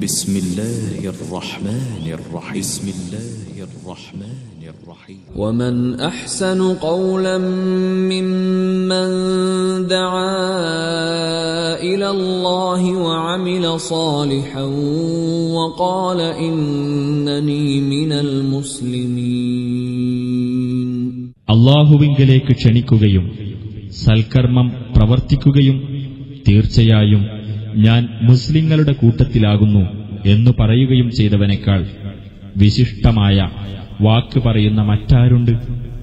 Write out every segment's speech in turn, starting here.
بسم الله الرحمن الرحيم بسم الله الرحمن الرحيم ومن احسن قولا ممن دعا الى الله وعمل صالحا وقال انني من المسلمين അള്ളാഹുവിങ്കലേക്ക് ക്ഷണിക്കുകയും സൽക്കർമ്മം പ്രവർത്തിക്കുകയും തീർച്ചയായും ഞാൻ മുസ്ലിങ്ങളുടെ കൂട്ടത്തിലാകുന്നു എന്നു പറയുകയും ചെയ്തവനേക്കാൾ വിശിഷ്ടമായ വാക്ക് പറയുന്ന മറ്റാരുണ്ട്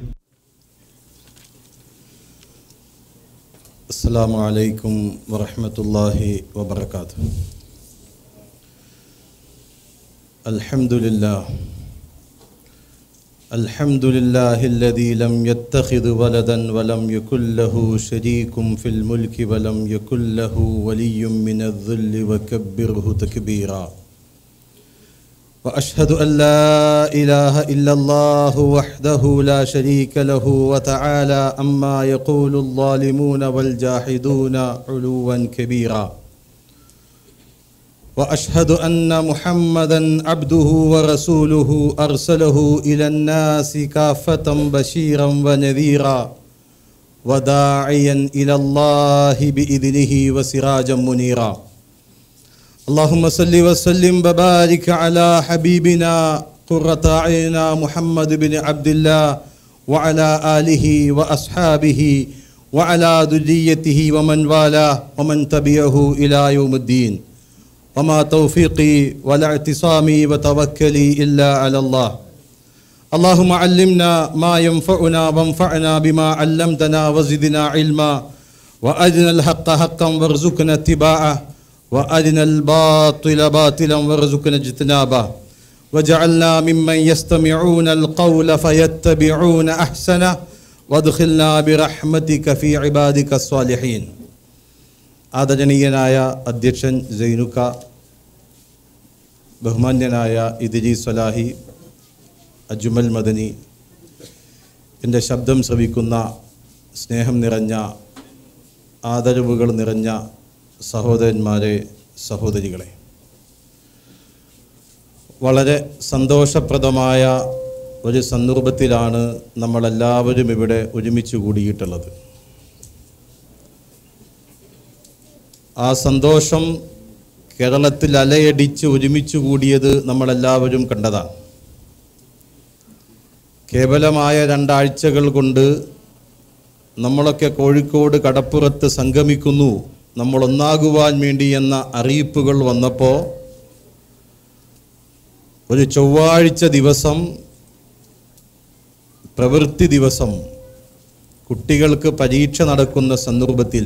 السلام عليكم ورحمة الله وبركاته الحمد لله الحمد لله الذي لم يتخذ ولدا ولم يكن له شريك في الملك ولم يكن له ولي من الذل وكبره تكبيرا واشهد ان لا اله الا الله وحده لا شريك له وتعالى عما يقول الظالمون والجاحدون علوا كبيرا واشهد ان محمدا عبده ورسوله ارسله الى الناس كافه بشيرا ونذيرا وداعيا الى الله باذنه وسراجا منيرا اللهم صل وسلم وبارك على حبيبنا قرة أعيننا محمد بن عبد الله وعلى آله وأصحابه وعلى ذريته ومن والاه ومن تبعه إلى يوم الدين وما توفيقي ولا اعتصامي وتوكلي إلا على الله اللهم علمنا ما ينفعنا وانفعنا بما علمتنا وزدنا علما وأرنا الحق حقا وارزقنا اتباعه وأرنا الباطل باطلا وارزقنا اجتنابه وجعلنا ممن يستمعون القول فيتبعون أحسنه وادخلنا برحمتك في عبادك الصالحين ആദരണീയനായ അധ്യക്ഷൻ സൈനുക്ക ബഹുമാന്യനായ ഇദിരി സ്വലാഹി അജുമൽ മദനി എൻ്റെ ശബ്ദം ശ്രവിക്കുന്ന സ്നേഹം നിറഞ്ഞ ആദരവുകൾ നിറഞ്ഞ സഹോദരന്മാരെ സഹോദരികളെ വളരെ സന്തോഷപ്രദമായ ഒരു സന്ദർഭത്തിലാണ് നമ്മളെല്ലാവരും ഇവിടെ ഒരുമിച്ച് കൂടിയിട്ടുള്ളത് ആ സന്തോഷം കേരളത്തിൽ അലയടിച്ച് ഒരുമിച്ച് കൂടിയത് നമ്മളെല്ലാവരും കണ്ടതാണ് കേവലമായ രണ്ടാഴ്ചകൾ കൊണ്ട് നമ്മളൊക്കെ കോഴിക്കോട് കടപ്പുറത്ത് സംഗമിക്കുന്നു നമ്മൾ ഒന്നാകുവാൻ വേണ്ടി എന്ന അറിയിപ്പുകൾ വന്നപ്പോൾ ഒരു ചൊവ്വാഴ്ച ദിവസം പ്രവൃത്തി ദിവസം കുട്ടികൾക്ക് പരീക്ഷ നടക്കുന്ന സന്ദർഭത്തിൽ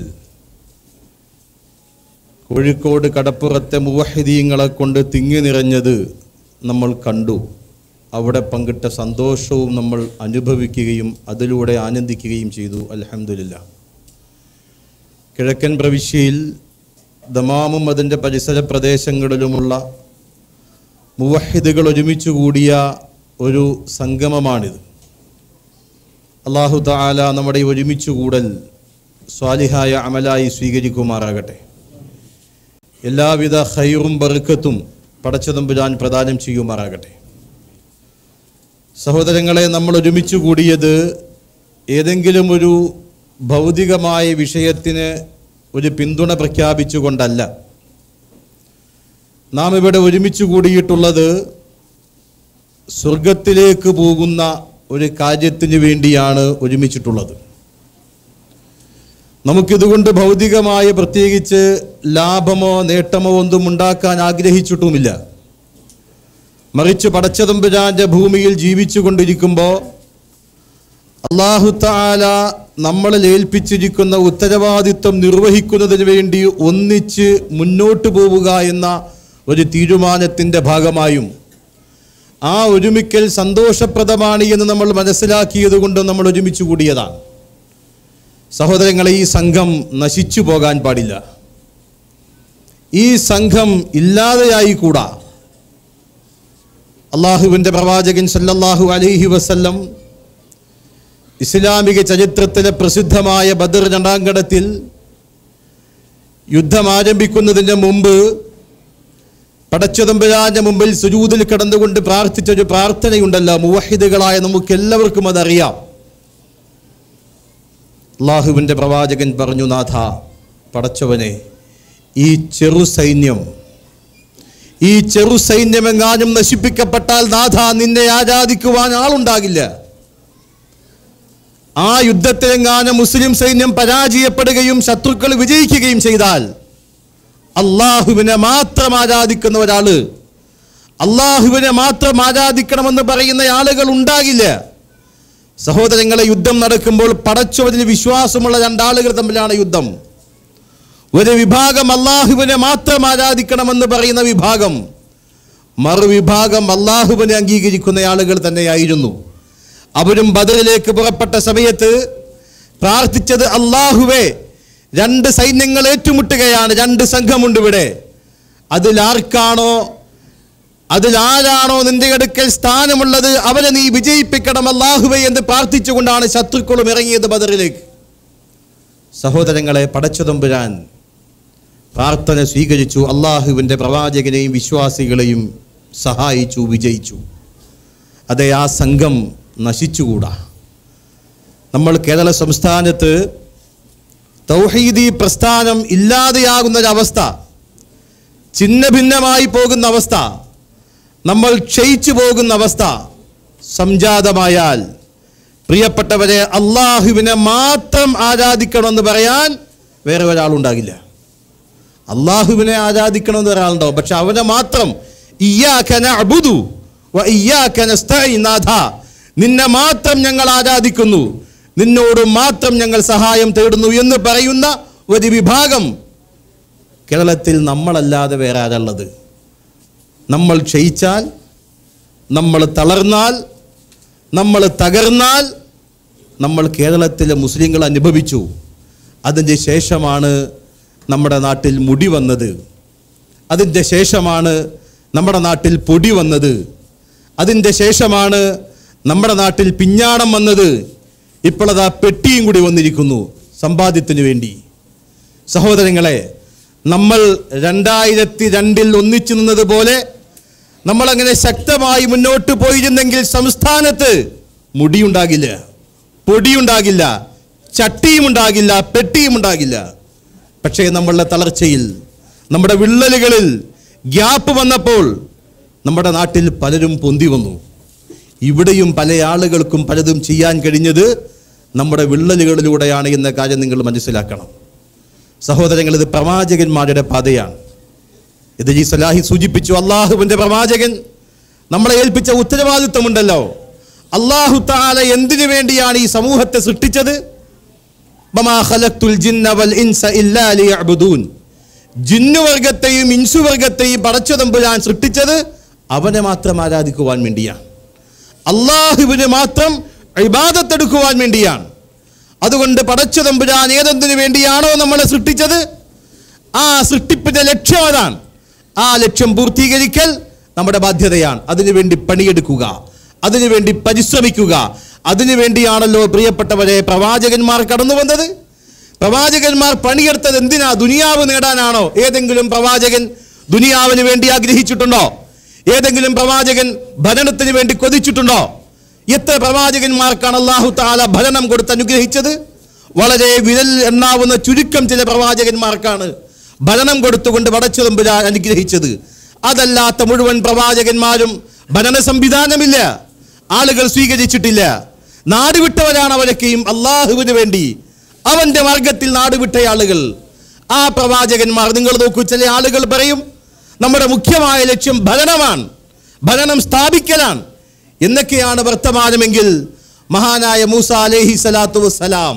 കോഴിക്കോട് കടപ്പുറത്തെ മുവഹിദീങ്ങളെ കൊണ്ട് തിങ്ങി നിറഞ്ഞത് നമ്മൾ കണ്ടു അവിടെ പങ്കിട്ട സന്തോഷവും നമ്മൾ അനുഭവിക്കുകയും അതിലൂടെ ആനന്ദിക്കുകയും ചെയ്തു അലഹമില്ല കിഴക്കൻ പ്രവിശ്യയിൽ ദമാമും അതിൻ്റെ പരിസര പ്രദേശങ്ങളിലുമുള്ള മുവഹിദുകൾ ഒരുമിച്ച് കൂടിയ ഒരു സംഗമമാണിത് അള്ളാഹു താല നമ്മുടെ ഈ ഒരുമിച്ച് കൂടൽ സ്വാലിഹായ അമലായി സ്വീകരിക്കുമാറാകട്ടെ എല്ലാവിധ ഹൈറും ബറുക്കത്തും പടച്ചതമ്പുരാൻ പ്രദാനം ചെയ്യുമാറാകട്ടെ സഹോദരങ്ങളെ നമ്മൾ ഒരുമിച്ച് കൂടിയത് ഏതെങ്കിലും ഒരു ഭൗതികമായ വിഷയത്തിന് ഒരു പിന്തുണ പ്രഖ്യാപിച്ചുകൊണ്ടല്ല നാം ഇവിടെ ഒരുമിച്ച് കൂടിയിട്ടുള്ളത് സ്വർഗത്തിലേക്ക് പോകുന്ന ഒരു കാര്യത്തിന് വേണ്ടിയാണ് ഒരുമിച്ചിട്ടുള്ളത് നമുക്കിതുകൊണ്ട് ഭൗതികമായ പ്രത്യേകിച്ച് ലാഭമോ നേട്ടമോ ഒന്നും ഉണ്ടാക്കാൻ ആഗ്രഹിച്ചിട്ടുമില്ല മറിച്ച് പടച്ചതമ്പുരാന്റെ ഭൂമിയിൽ ജീവിച്ചു കൊണ്ടിരിക്കുമ്പോൾ അള്ളാഹു താല നമ്മളിൽ ഏൽപ്പിച്ചിരിക്കുന്ന ഉത്തരവാദിത്വം നിർവഹിക്കുന്നതിന് വേണ്ടി ഒന്നിച്ച് മുന്നോട്ട് പോവുക എന്ന ഒരു തീരുമാനത്തിൻ്റെ ഭാഗമായും ആ ഒരുമിക്കൽ സന്തോഷപ്രദമാണ് എന്ന് നമ്മൾ മനസ്സിലാക്കിയത് കൊണ്ട് നമ്മൾ ഒരുമിച്ച് കൂടിയതാണ് സഹോദരങ്ങളെ ഈ സംഘം നശിച്ചു പോകാൻ പാടില്ല ഈ സംഘം ഇല്ലാതെയായി കൂടാ അള്ളാഹുവിൻ്റെ പ്രവാചകൻ സല്ലല്ലാഹു അലൈഹി വസല്ലം ഇസ്ലാമിക ചരിത്രത്തിലെ പ്രസിദ്ധമായ ബദർ രണ്ടാങ്കടത്തിൽ യുദ്ധം ആരംഭിക്കുന്നതിന് മുമ്പ് പടച്ചതമ്പുരാന്റെ മുമ്പിൽ സുജൂതിൽ കിടന്നുകൊണ്ട് പ്രാർത്ഥിച്ച ഒരു പ്രാർത്ഥനയുണ്ടല്ലോ മുവഹിദുകളായ നമുക്ക് എല്ലാവർക്കും അതറിയാം അള്ളാഹുവിൻ്റെ പ്രവാചകൻ പറഞ്ഞു നാഥ പടച്ചവനെ ഈ ചെറു സൈന്യം ഈ ചെറു സൈന്യമെങ്ങാനും നശിപ്പിക്കപ്പെട്ടാൽ നാഥ നിന്നെ ആരാധിക്കുവാൻ ആളുണ്ടാകില്ല ആ യുദ്ധത്തിലെങ്ങാനും മുസ്ലിം സൈന്യം പരാജയപ്പെടുകയും ശത്രുക്കൾ വിജയിക്കുകയും ചെയ്താൽ അള്ളാഹുവിനെ മാത്രം ആരാധിക്കുന്ന ഒരാള് അള്ളാഹുവിനെ മാത്രം ആരാധിക്കണമെന്ന് പറയുന്ന ആളുകൾ ഉണ്ടാകില്ല സഹോദരങ്ങളെ യുദ്ധം നടക്കുമ്പോൾ പടച്ചവരിൽ വിശ്വാസമുള്ള രണ്ടാളുകൾ തമ്മിലാണ് യുദ്ധം ഒരു വിഭാഗം അള്ളാഹുവിനെ മാത്രം ആരാധിക്കണമെന്ന് പറയുന്ന വിഭാഗം മറുവിഭാഗം അള്ളാഹുവിനെ അംഗീകരിക്കുന്ന ആളുകൾ തന്നെയായിരുന്നു അവരും ബദറിലേക്ക് പുറപ്പെട്ട സമയത്ത് പ്രാർത്ഥിച്ചത് അള്ളാഹുവേ രണ്ട് സൈന്യങ്ങൾ ഏറ്റുമുട്ടുകയാണ് രണ്ട് സംഘമുണ്ട് ഇവിടെ അതിലാർക്കാണോ അതിലാരാണോ നിന്റെ അടുക്കൽ സ്ഥാനമുള്ളത് അവരെ നീ വിജയിപ്പിക്കണം അള്ളാഹുവേ എന്ന് പ്രാർത്ഥിച്ചുകൊണ്ടാണ് ശത്രുക്കളും ഇറങ്ങിയത് ബദറിലേക്ക് സഹോദരങ്ങളെ പടച്ചുതമ്പുരാൻ പ്രാർത്ഥന സ്വീകരിച്ചു അള്ളാഹുവിൻ്റെ പ്രവാചകനെയും വിശ്വാസികളെയും സഹായിച്ചു വിജയിച്ചു അതെ ആ സംഘം നശിച്ചുകൂടാ നമ്മൾ കേരള സംസ്ഥാനത്ത് തൗഹീദി പ്രസ്ഥാനം ഇല്ലാതെയാകുന്ന ഒരവസ്ഥ ചിന്ന ഭിന്നമായി പോകുന്ന അവസ്ഥ നമ്മൾ ക്ഷയിച്ചു പോകുന്ന അവസ്ഥ സംജാതമായാൽ പ്രിയപ്പെട്ടവരെ അള്ളാഹുവിനെ മാത്രം ആരാധിക്കണമെന്ന് പറയാൻ വേറെ ഒരാളുണ്ടാകില്ല അള്ളാഹുവിനെ ആരാധിക്കണമെന്ന് ഒരാളുണ്ടാവും പക്ഷെ അവനെ മാത്രം ഇയ്യാക നഅ്ബുദു വ ഇയ്യാക നസ്തഈൻ നാഥ നിന്നെ മാത്രം ഞങ്ങൾ ആരാധിക്കുന്നു നിന്നോട് മാത്രം ഞങ്ങൾ സഹായം തേടുന്നു എന്ന് പറയുന്ന ഒരു വിഭാഗം കേരളത്തിൽ നമ്മളല്ലാതെ വേറെ ആരുള്ളത് നമ്മൾ ക്ഷയിച്ചാൽ നമ്മൾ തളർന്നാൽ നമ്മൾ തകർന്നാൽ നമ്മൾ കേരളത്തിലെ മുസ്ലിങ്ങൾ അനുഭവിച്ചു അതിൻ്റെ ശേഷമാണ് നമ്മുടെ നാട്ടിൽ മുടി വന്നത് അതിൻ്റെ ശേഷമാണ് നമ്മുടെ നാട്ടിൽ പൊടി വന്നത് അതിൻ്റെ ശേഷമാണ് നമ്മുടെ നാട്ടിൽ പിഞ്ഞാണം വന്നത് ഇപ്പോൾ അതാ പെട്ടിയും കൂടി വന്നിരിക്കുന്നു സമ്പാദ്യത്തിന് വേണ്ടി സഹോദരങ്ങളെ നമ്മൾ രണ്ടായിരത്തി രണ്ടിൽ ഒന്നിച്ചു നിന്നതുപോലെ നമ്മളങ്ങനെ ശക്തമായി മുന്നോട്ട് പോയിരുന്നെങ്കിൽ സംസ്ഥാനത്ത് മുടിയുണ്ടാകില്ല പൊടിയുണ്ടാകില്ല ചട്ടിയും ഉണ്ടാകില്ല പെട്ടിയും ഉണ്ടാകില്ല പക്ഷേ നമ്മളുടെ തളർച്ചയിൽ നമ്മുടെ വിള്ളലുകളിൽ ഗ്യാപ്പ് വന്നപ്പോൾ നമ്മുടെ നാട്ടിൽ പലരും പൊന്തി വന്നു ഇവിടെയും പല ആളുകൾക്കും പലതും ചെയ്യാൻ കഴിഞ്ഞത് നമ്മുടെ വിള്ളലുകളിലൂടെയാണ് എന്ന കാര്യം നിങ്ങൾ മനസ്സിലാക്കണം സഹോദരങ്ങൾ ഇത് പ്രവാചകന്മാരുടെ പാതയാണ് ഇത് ഈ സലാഹി സൂചിപ്പിച്ചു അള്ളാഹുവിൻ്റെ പ്രവാചകൻ നമ്മളെ ഏൽപ്പിച്ച ഉത്തരവാദിത്വമുണ്ടല്ലോ അള്ളാഹു താല എന്തിനു വേണ്ടിയാണ് ഈ സമൂഹത്തെ സൃഷ്ടിച്ചത് വമാ ഖലഖ്തുൽ ജിന്ന വൽ ഇൻസ ഇല്ലാ ലിയഅ്ബുദൂൻ ജിന്നുവർഗത്തെയും ഇൻസുവർഗത്തെയും പടച്ചതമ്പുരാൻ സൃഷ്ടിച്ചത് അവനെ മാത്രം ആരാധിക്കുവാൻ വേണ്ടിയാണ് അള്ളാഹുവിന് മാത്രം ഇബാദത്തെടുക്കുവാൻ വേണ്ടിയാണ് അതുകൊണ്ട് പടച്ചതമ്പുരാൻ ഏതെന്തിനു വേണ്ടിയാണോ നമ്മളെ സൃഷ്ടിച്ചത് ആ സൃഷ്ടിപ്പിന്റെ ലക്ഷ്യം അതാണ് ആ ലക്ഷ്യം പൂർത്തീകരിക്കൽ നമ്മുടെ ബാധ്യതയാണ് അതിനുവേണ്ടി പണിയെടുക്കുക അതിനുവേണ്ടി പരിശ്രമിക്കുക അതിനു വേണ്ടിയാണല്ലോ പ്രിയപ്പെട്ടവരെ പ്രവാചകന്മാർ കടന്നു വന്നത് പ്രവാചകന്മാർ പണിയെടുത്തത് എന്തിനാ ദുനിയാവ് നേടാനാണോ ഏതെങ്കിലും പ്രവാചകൻ ദുനിയാവിന് വേണ്ടി ആഗ്രഹിച്ചിട്ടുണ്ടോ ഏതെങ്കിലും പ്രവാചകൻ ഭരണത്തിന് വേണ്ടി കൊതിച്ചിട്ടുണ്ടോ എത്ര പ്രവാചകന്മാർക്കാണ് അള്ളാഹു താല ഭരണം കൊടുത്ത് അനുഗ്രഹിച്ചത് വളരെ വിരൽ എണ്ണാവുന്ന ചുരുക്കം ചില പ്രവാചകന്മാർക്കാണ് ഭരണം കൊടുത്തുകൊണ്ട് വടച്ചുതമ്പുരാൻ അനുഗ്രഹിച്ചത് അതല്ലാത്ത മുഴുവൻ പ്രവാചകന്മാരും ഭരണ സംവിധാനമില്ല ആളുകൾ സ്വീകരിച്ചിട്ടില്ല നാടുവിട്ടവരാണ് അവരൊക്കെയും അള്ളാഹുവിന് വേണ്ടി അവന്റെ മാർഗത്തിൽ നാടുവിട്ട ആളുകൾ ആ പ്രവാചകന്മാർ നിങ്ങൾ നോക്കൂ ചില ആളുകൾ പറയും നമ്മുടെ മുഖ്യമായ ലക്ഷ്യം ഭരണമാണ് ഭരണം സ്ഥാപിക്കലാണ് എന്നൊക്കെയാണ് വർത്തമാനമെങ്കിൽ മഹാനായ മൂസ അലേഹി സ്വലാത്തു വസ്സലാം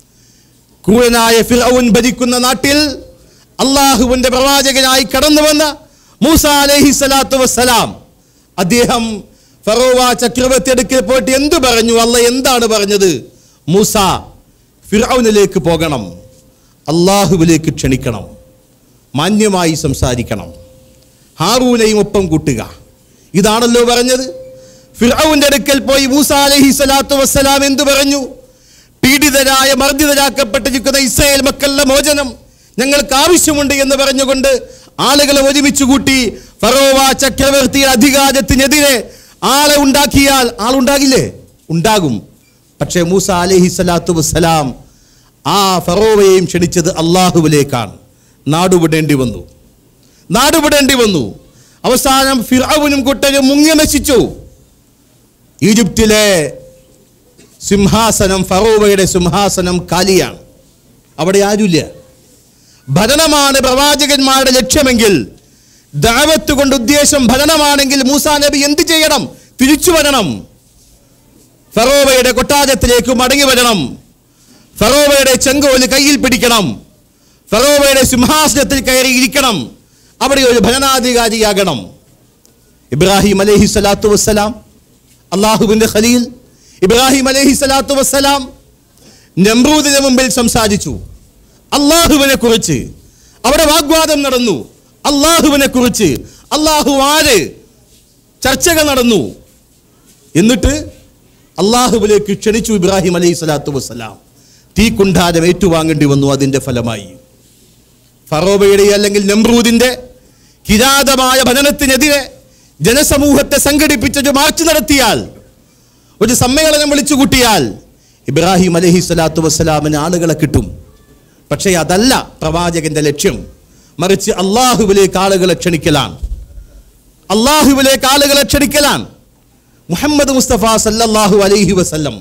ക്രൂരനായ ഫിറൌൻ ഭരിക്കുന്ന നാട്ടിൽ അള്ളാഹുവിന്റെ പ്രവാചകനായി കടന്നു വന്ന മൂസ അലേഹി സ്വലാത്തു വസ്സലാം അദ്ദേഹം ഫറോവ ചക്രവർത്തി അടുക്കൽ പോയിട്ട് എന്തു പറഞ്ഞു അല്ല എന്താണ് പറഞ്ഞത് മൂസ ഫിറൌനിലേക്ക് പോകണം അള്ളാഹുവിലേക്ക് ക്ഷണിക്കണം മാന്യമായി സംസാരിക്കണം ഹാറൂനെയും ഒപ്പം കൂട്ടുക ഇതാണല്ലോ പറഞ്ഞത് ഫിറൌന്റെ അടുക്കൽ പോയി മൂസ അലഹി സ്വലാത്തു വസ്സലാം എന്തു പറഞ്ഞു പീഡിതരായ മർദ്ദിതരാക്കപ്പെട്ടിരിക്കുന്ന ഇസ്രായേൽ മക്കളുടെ മോചനം ഞങ്ങൾക്ക് ആവശ്യമുണ്ട് എന്ന് പറഞ്ഞുകൊണ്ട് ആളുകളെ ഒരുമിച്ച് കൂട്ടി ഫറോവ ചക്രവർത്തിയുടെ അധികാരത്തിനെതിരെ ആളെ ഉണ്ടാക്കിയാൽ ആളുണ്ടാകില്ലേ ഉണ്ടാകും പക്ഷേ മൂസ അലൈഹി സ്വലാത്തു വസ്സലാം ആ ഫറോവയെയും ക്ഷണിച്ചത് അള്ളാഹുവിലേക്കാണ് നാടുവിടേണ്ടി വന്നു നാടുവിടേണ്ടി വന്നു അവസാനം ഫിറാവുനും കുട്ടനും മുങ്ങി നശിച്ചു ഈജിപ്തിലെ സിംഹാസനം ഫറോവയുടെ സിംഹാസനം കാലിയാണ് അവിടെ ആരുമില്ല ഭരണമാണ് പ്രവാചകന്മാരുടെ ലക്ഷ്യമെങ്കിൽ ദാവത്ത് കൊണ്ട് ഉദ്ദേശം ഭരണമാണെങ്കിൽ മൂസാ നബി എന്ത് ചെയ്യണം തിരിച്ചു വരണം ഫറോവയുടെ കൊട്ടാരത്തിലേക്ക് മടങ്ങി വരണം ഫറോവയുടെ ചെങ്കോല് കയ്യിൽ പിടിക്കണം ഫറോവയുടെ സിംഹാസനത്തിൽ കയറി ഇരിക്കണം അവിടെ ഒരു ഭരണാധികാരിയാകണം ഇബ്രാഹിം അലൈഹി സ്വലാത്തു വസ്സലാം അള്ളാഹുവിന്റെ ഖലീൽ ഇബ്രാഹിം അലൈഹി സ്വലാത്തു വസ്സലാം നമ്രൂദിന് മുമ്പിൽ സംസാരിച്ചു അള്ളാഹുവിനെ കുറിച്ച് അവിടെ വാഗ്വാദം നടന്നു അള്ളാഹുവിനെ കുറിച്ച് അള്ളാഹു ആര് ചർച്ചകൾ നടന്നു എന്നിട്ട് അള്ളാഹുവിലേക്ക് ക്ഷണിച്ചു ഇബ്രാഹിം അലൈഹി സ്വലാത്തു വസ്സലാം തീക്കുണ്ടാരം ഏറ്റുവാങ്ങേണ്ടി വന്നു അതിന്റെ ഫലമായി ഫറോബയുടെ അല്ലെങ്കിൽ നമ്രൂദിന്റെ കിരാതമായ ഭരണത്തിനെതിരെ ജനസമൂഹത്തെ സംഘടിപ്പിച്ചൊരു മാർച്ച് നടത്തിയാൽ ഒരു സമ്മേളനം വിളിച്ചു കൂട്ടിയാൽ ഇബ്രാഹിം അലഹി സ്വലാത്തു വസ്സലാമിന് ആളുകളെ കിട്ടും പക്ഷേ അതല്ല പ്രവാചകന്റെ ലക്ഷ്യം മറിച്ച് അള്ളാഹുവിലേക്ക് ആളുകളെ ക്ഷണിക്കലാണ് അള്ളാഹുവിലേക്ക് ആളുകളെ ക്ഷണിക്കലാണ് മുഹമ്മദ് മുസ്തഫ സല്ലല്ലാഹു അലൈഹി വസല്ലം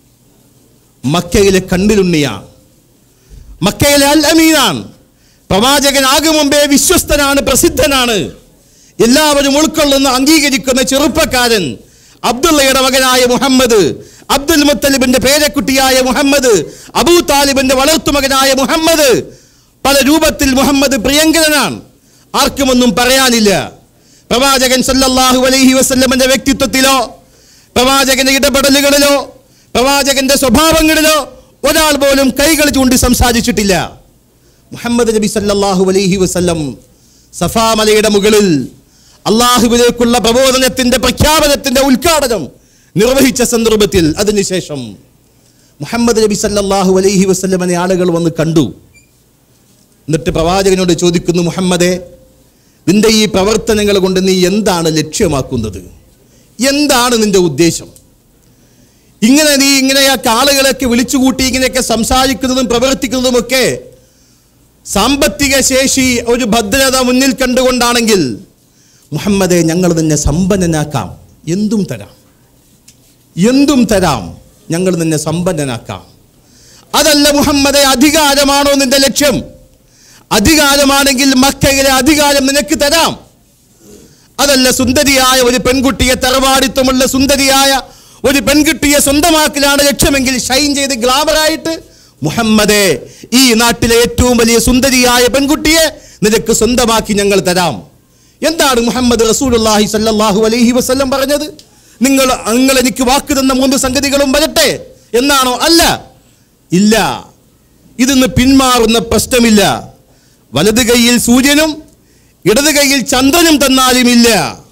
മക്കയിലെ കണ്ണിലുണ്ണിയാണ് മക്കയിലെ അൽ അമീനാണ് പ്രവാചകനാകും മുമ്പേ വിശ്വസ്തനാണ് പ്രസിദ്ധനാണ് എല്ലാവരും ഉൾക്കൊള്ളുന്ന അംഗീകരിക്കുന്ന ചെറുപ്പക്കാരൻ അബ്ദുള്ളയുടെ മകനായ മുഹമ്മദ് അബ്ദുൽ മുത്തലിബിന്റെ പേരക്കുട്ടിയായ മുഹമ്മദ് അബൂ താലിബിന്റെ വളർത്തുമകനായ മുഹമ്മദ് പല രൂപത്തിൽ മുഹമ്മദ് പ്രിയങ്കരനാണ് ആർക്കുമൊന്നും പറയാനില്ല പ്രവാചകൻ സല്ലല്ലാഹു അലൈഹി വസല്ലമന്റെ വ്യക്തിത്വത്തിലോ പ്രവാചകന്റെ ഇടപെടലുകളിലോ പ്രവാചകന്റെ സ്വഭാവങ്ങളിലോ ഒരാൾ പോലും കൈകൾ ചൂണ്ടി സംസാരിച്ചിട്ടില്ല മുഹമ്മദ് നബി സല്ലല്ലാഹു അലൈഹി വസല്ലം സഫാ മലയുടെ മുകളിൽ അള്ളാഹുവിലേക്കുള്ള പ്രബോധനത്തിന്റെ പ്രഖ്യാപനത്തിന്റെ ഉദ്ഘാടനം നിർവഹിച്ച സന്ദർഭത്തിൽ അതിനുശേഷം മുഹമ്മദ് നബി സല്ലല്ലാഹു അലൈഹി വസല്ലമനെ ആളുകൾ വന്ന് കണ്ടു എന്നിട്ട് പ്രവാചകനോട് ചോദിക്കുന്നു മുഹമ്മദേ നിന്റെ ഈ പ്രവർത്തനങ്ങൾ കൊണ്ട് നീ എന്താണ് ലക്ഷ്യമാക്കുന്നത് എന്താണ് നിന്റെ ഉദ്ദേശം ഇങ്ങനെ നീ ഇങ്ങനെയൊക്കെ ആളുകളൊക്കെ വിളിച്ചുകൂട്ടി ഇങ്ങനെയൊക്കെ സംസാരിക്കുന്നതും പ്രവർത്തിക്കുന്നതുമൊക്കെ സാമ്പത്തിക ശേഷി ഒരു ഭദ്രത മുന്നിൽ കണ്ടുകൊണ്ടാണെങ്കിൽ മുഹമ്മദെ ഞങ്ങൾ നിന്നെ സമ്പന്നനാക്കാം എന്തും തരാം എന്തും തരാം ഞങ്ങൾ നിന്നെ സമ്പന്നനാക്കാം അതല്ല മുഹമ്മദെ അധികാരമാണോ നിന്റെ ലക്ഷ്യം അധികാരമാണെങ്കിൽ മക്കയിലെ അധികാരം നിനക്ക് തരാം അതല്ല സുന്ദരിയായ ഒരു പെൺകുട്ടിയെ തറവാടിത്വമുള്ള സുന്ദരിയായ ഒരു പെൺകുട്ടിയെ സ്വന്തമാക്കലാണ് ലക്ഷ്യമെങ്കിൽ ഷൈൻ ചെയ്ത് ഗ്ലാമറായിട്ട് മുഹമ്മദെ ഈ നാട്ടിലെ ഏറ്റവും വലിയ സുന്ദരിയായ പെൺകുട്ടിയെ നിനക്ക് സ്വന്തമാക്കി ഞങ്ങൾ തരാം എന്താണ് മുഹമ്മദ് റസൂലുള്ളാഹി സല്ലല്ലാഹു അലൈഹി വസല്ലം പറഞ്ഞത് നിങ്ങൾ നിങ്ങൾ എനിക്ക് വാക്ക് തന്ന മൂന്ന് സംഗതികളും വരട്ടെ എന്നാണോ അല്ല ഇല്ല ഇതിന്ന് പിന്മാറുന്ന പ്രശ്നമില്ല വലത് കൈയിൽ സൂര്യനും ഇടത് കൈയിൽ ചന്ദ്രനും തന്നാലും ഇല്ല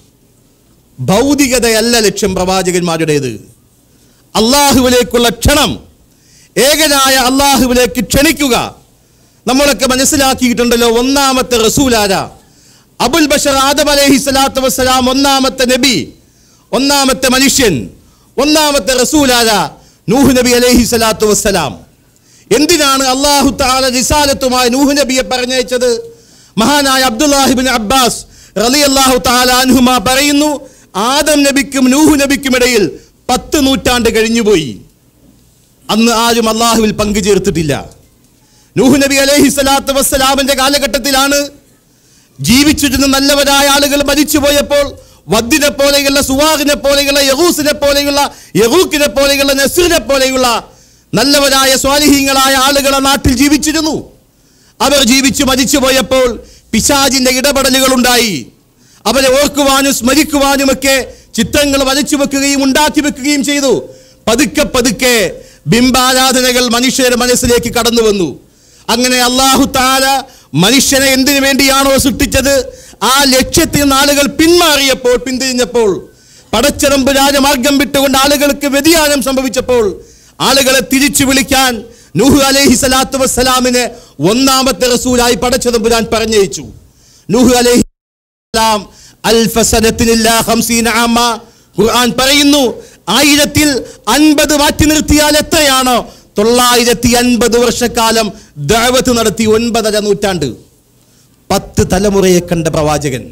ഭൗതികതയല്ല ലക്ഷ്യം പ്രവാചകന്മാരുടേത് അള്ളാഹുവിലേക്കുള്ള ക്ഷണം ഏകനായ അള്ളാഹുവിലേക്ക് ക്ഷണിക്കുക നമ്മളൊക്കെ മനസ്സിലാക്കിയിട്ടുണ്ടല്ലോ ഒന്നാമത്തെ റസൂലാര അബുൽ ബഷർ ആദം അലൈഹി സ്വലാത്തു വസ്സലാം ഒന്നാമത്തെ നബി ഒന്നാമത്തെ മനുഷ്യൻ ഒന്നാമത്തെ റസൂലാര നൂഹ് നബി അലൈഹി സ്വലാത്തു വസ്സലാം എന്തിനാണ് അള്ളാഹു താല റിസാലത്തുമായി നൂഹ് നബിയെ പറഞ്ഞയച്ചത് മഹാനായ അബ്ദുല്ലാഹിബിൻ അബ്ബാസ് റലി അള്ളാഹു താല അൻഹുമ പറയുന്നു ആദം നബിക്കും നൂഹ് നബിക്കും ഇടയിൽ പത്ത് നൂറ്റാണ്ട് കഴിഞ്ഞുപോയി അന്ന് ആരും അള്ളാഹുവിൽ പങ്കുചേർത്തിട്ടില്ല നൂഹ് നബി അലൈഹി സ്വലാത്തു വസ്സലാമിന്റെ കാലഘട്ടത്തിലാണ് ജീവിച്ചിരുന്ന നല്ലവരായ ആളുകൾ മരിച്ചുപോയപ്പോൾ വദ്ദിനെ പോലെയുള്ള സുവാഹിനെ പോലെയുള്ള യഹൂസിനെ പോലെയുള്ള യഹൂക്കിനെ പോലെയുള്ള നസീറിനെ പോലെയുള്ള നല്ലവരായ സ്വാലിഹീങ്ങളായ ആളുകൾ ആ നാട്ടിൽ ജീവിച്ചിരുന്നു അവർ ജീവിച്ചു മരിച്ചു പോയപ്പോൾ പിശാജിന്റെ ഇടപെടലുകൾ ഉണ്ടായി അവരെ ഓർക്കുവാനും സ്മരിക്കുവാനുമൊക്കെ ചിത്രങ്ങൾ വരച്ചു വെക്കുകയും ഉണ്ടാക്കി വെക്കുകയും ചെയ്തു പതുക്കെ പതുക്കെ ബിംബാരാധനകൾ മനുഷ്യരുടെ മനസ്സിലേക്ക് കടന്നു വന്നു അങ്ങനെ അള്ളാഹു താല മനുഷ്യനെ എന്തിനു വേണ്ടിയാണോ സൃഷ്ടിച്ചത് ആ ലക്ഷ്യത്തിൽ നിന്ന് ആളുകൾ പിന്മാറിയപ്പോൾ പിന്തിരിഞ്ഞപ്പോൾ പടച്ചിറമ്പ് രാജമാർഗം വിട്ടുകൊണ്ട് ആളുകൾക്ക് വ്യതിയാനം സംഭവിച്ചപ്പോൾ ആളുകളെ തിരിച്ചു വിളിക്കാൻ നൂഹ് അലൈഹി സ്വലാത്തു വസ്സലാമിനെ ഒന്നാമത്തെ റസൂലായി പടച്ചതമ്പുരാൻ പറഞ്ഞയച്ചു നൂഹ് അലൈഹി സലാം അൽഫ സനത്തിനില്ലാ ഖംസീന ആമ ഖുർആൻ പറയുന്നു ആയിരത്തിൽ അൻപത് മാറ്റി നിർത്തിയാൽ എത്രയാണോ തൊള്ളായിരത്തി അൻപത് വർഷക്കാലം ദഅവത്ത് നടത്തി ഒൻപതര നൂറ്റാണ്ട് പത്ത് തലമുറയെ കണ്ട പ്രവാചകൻ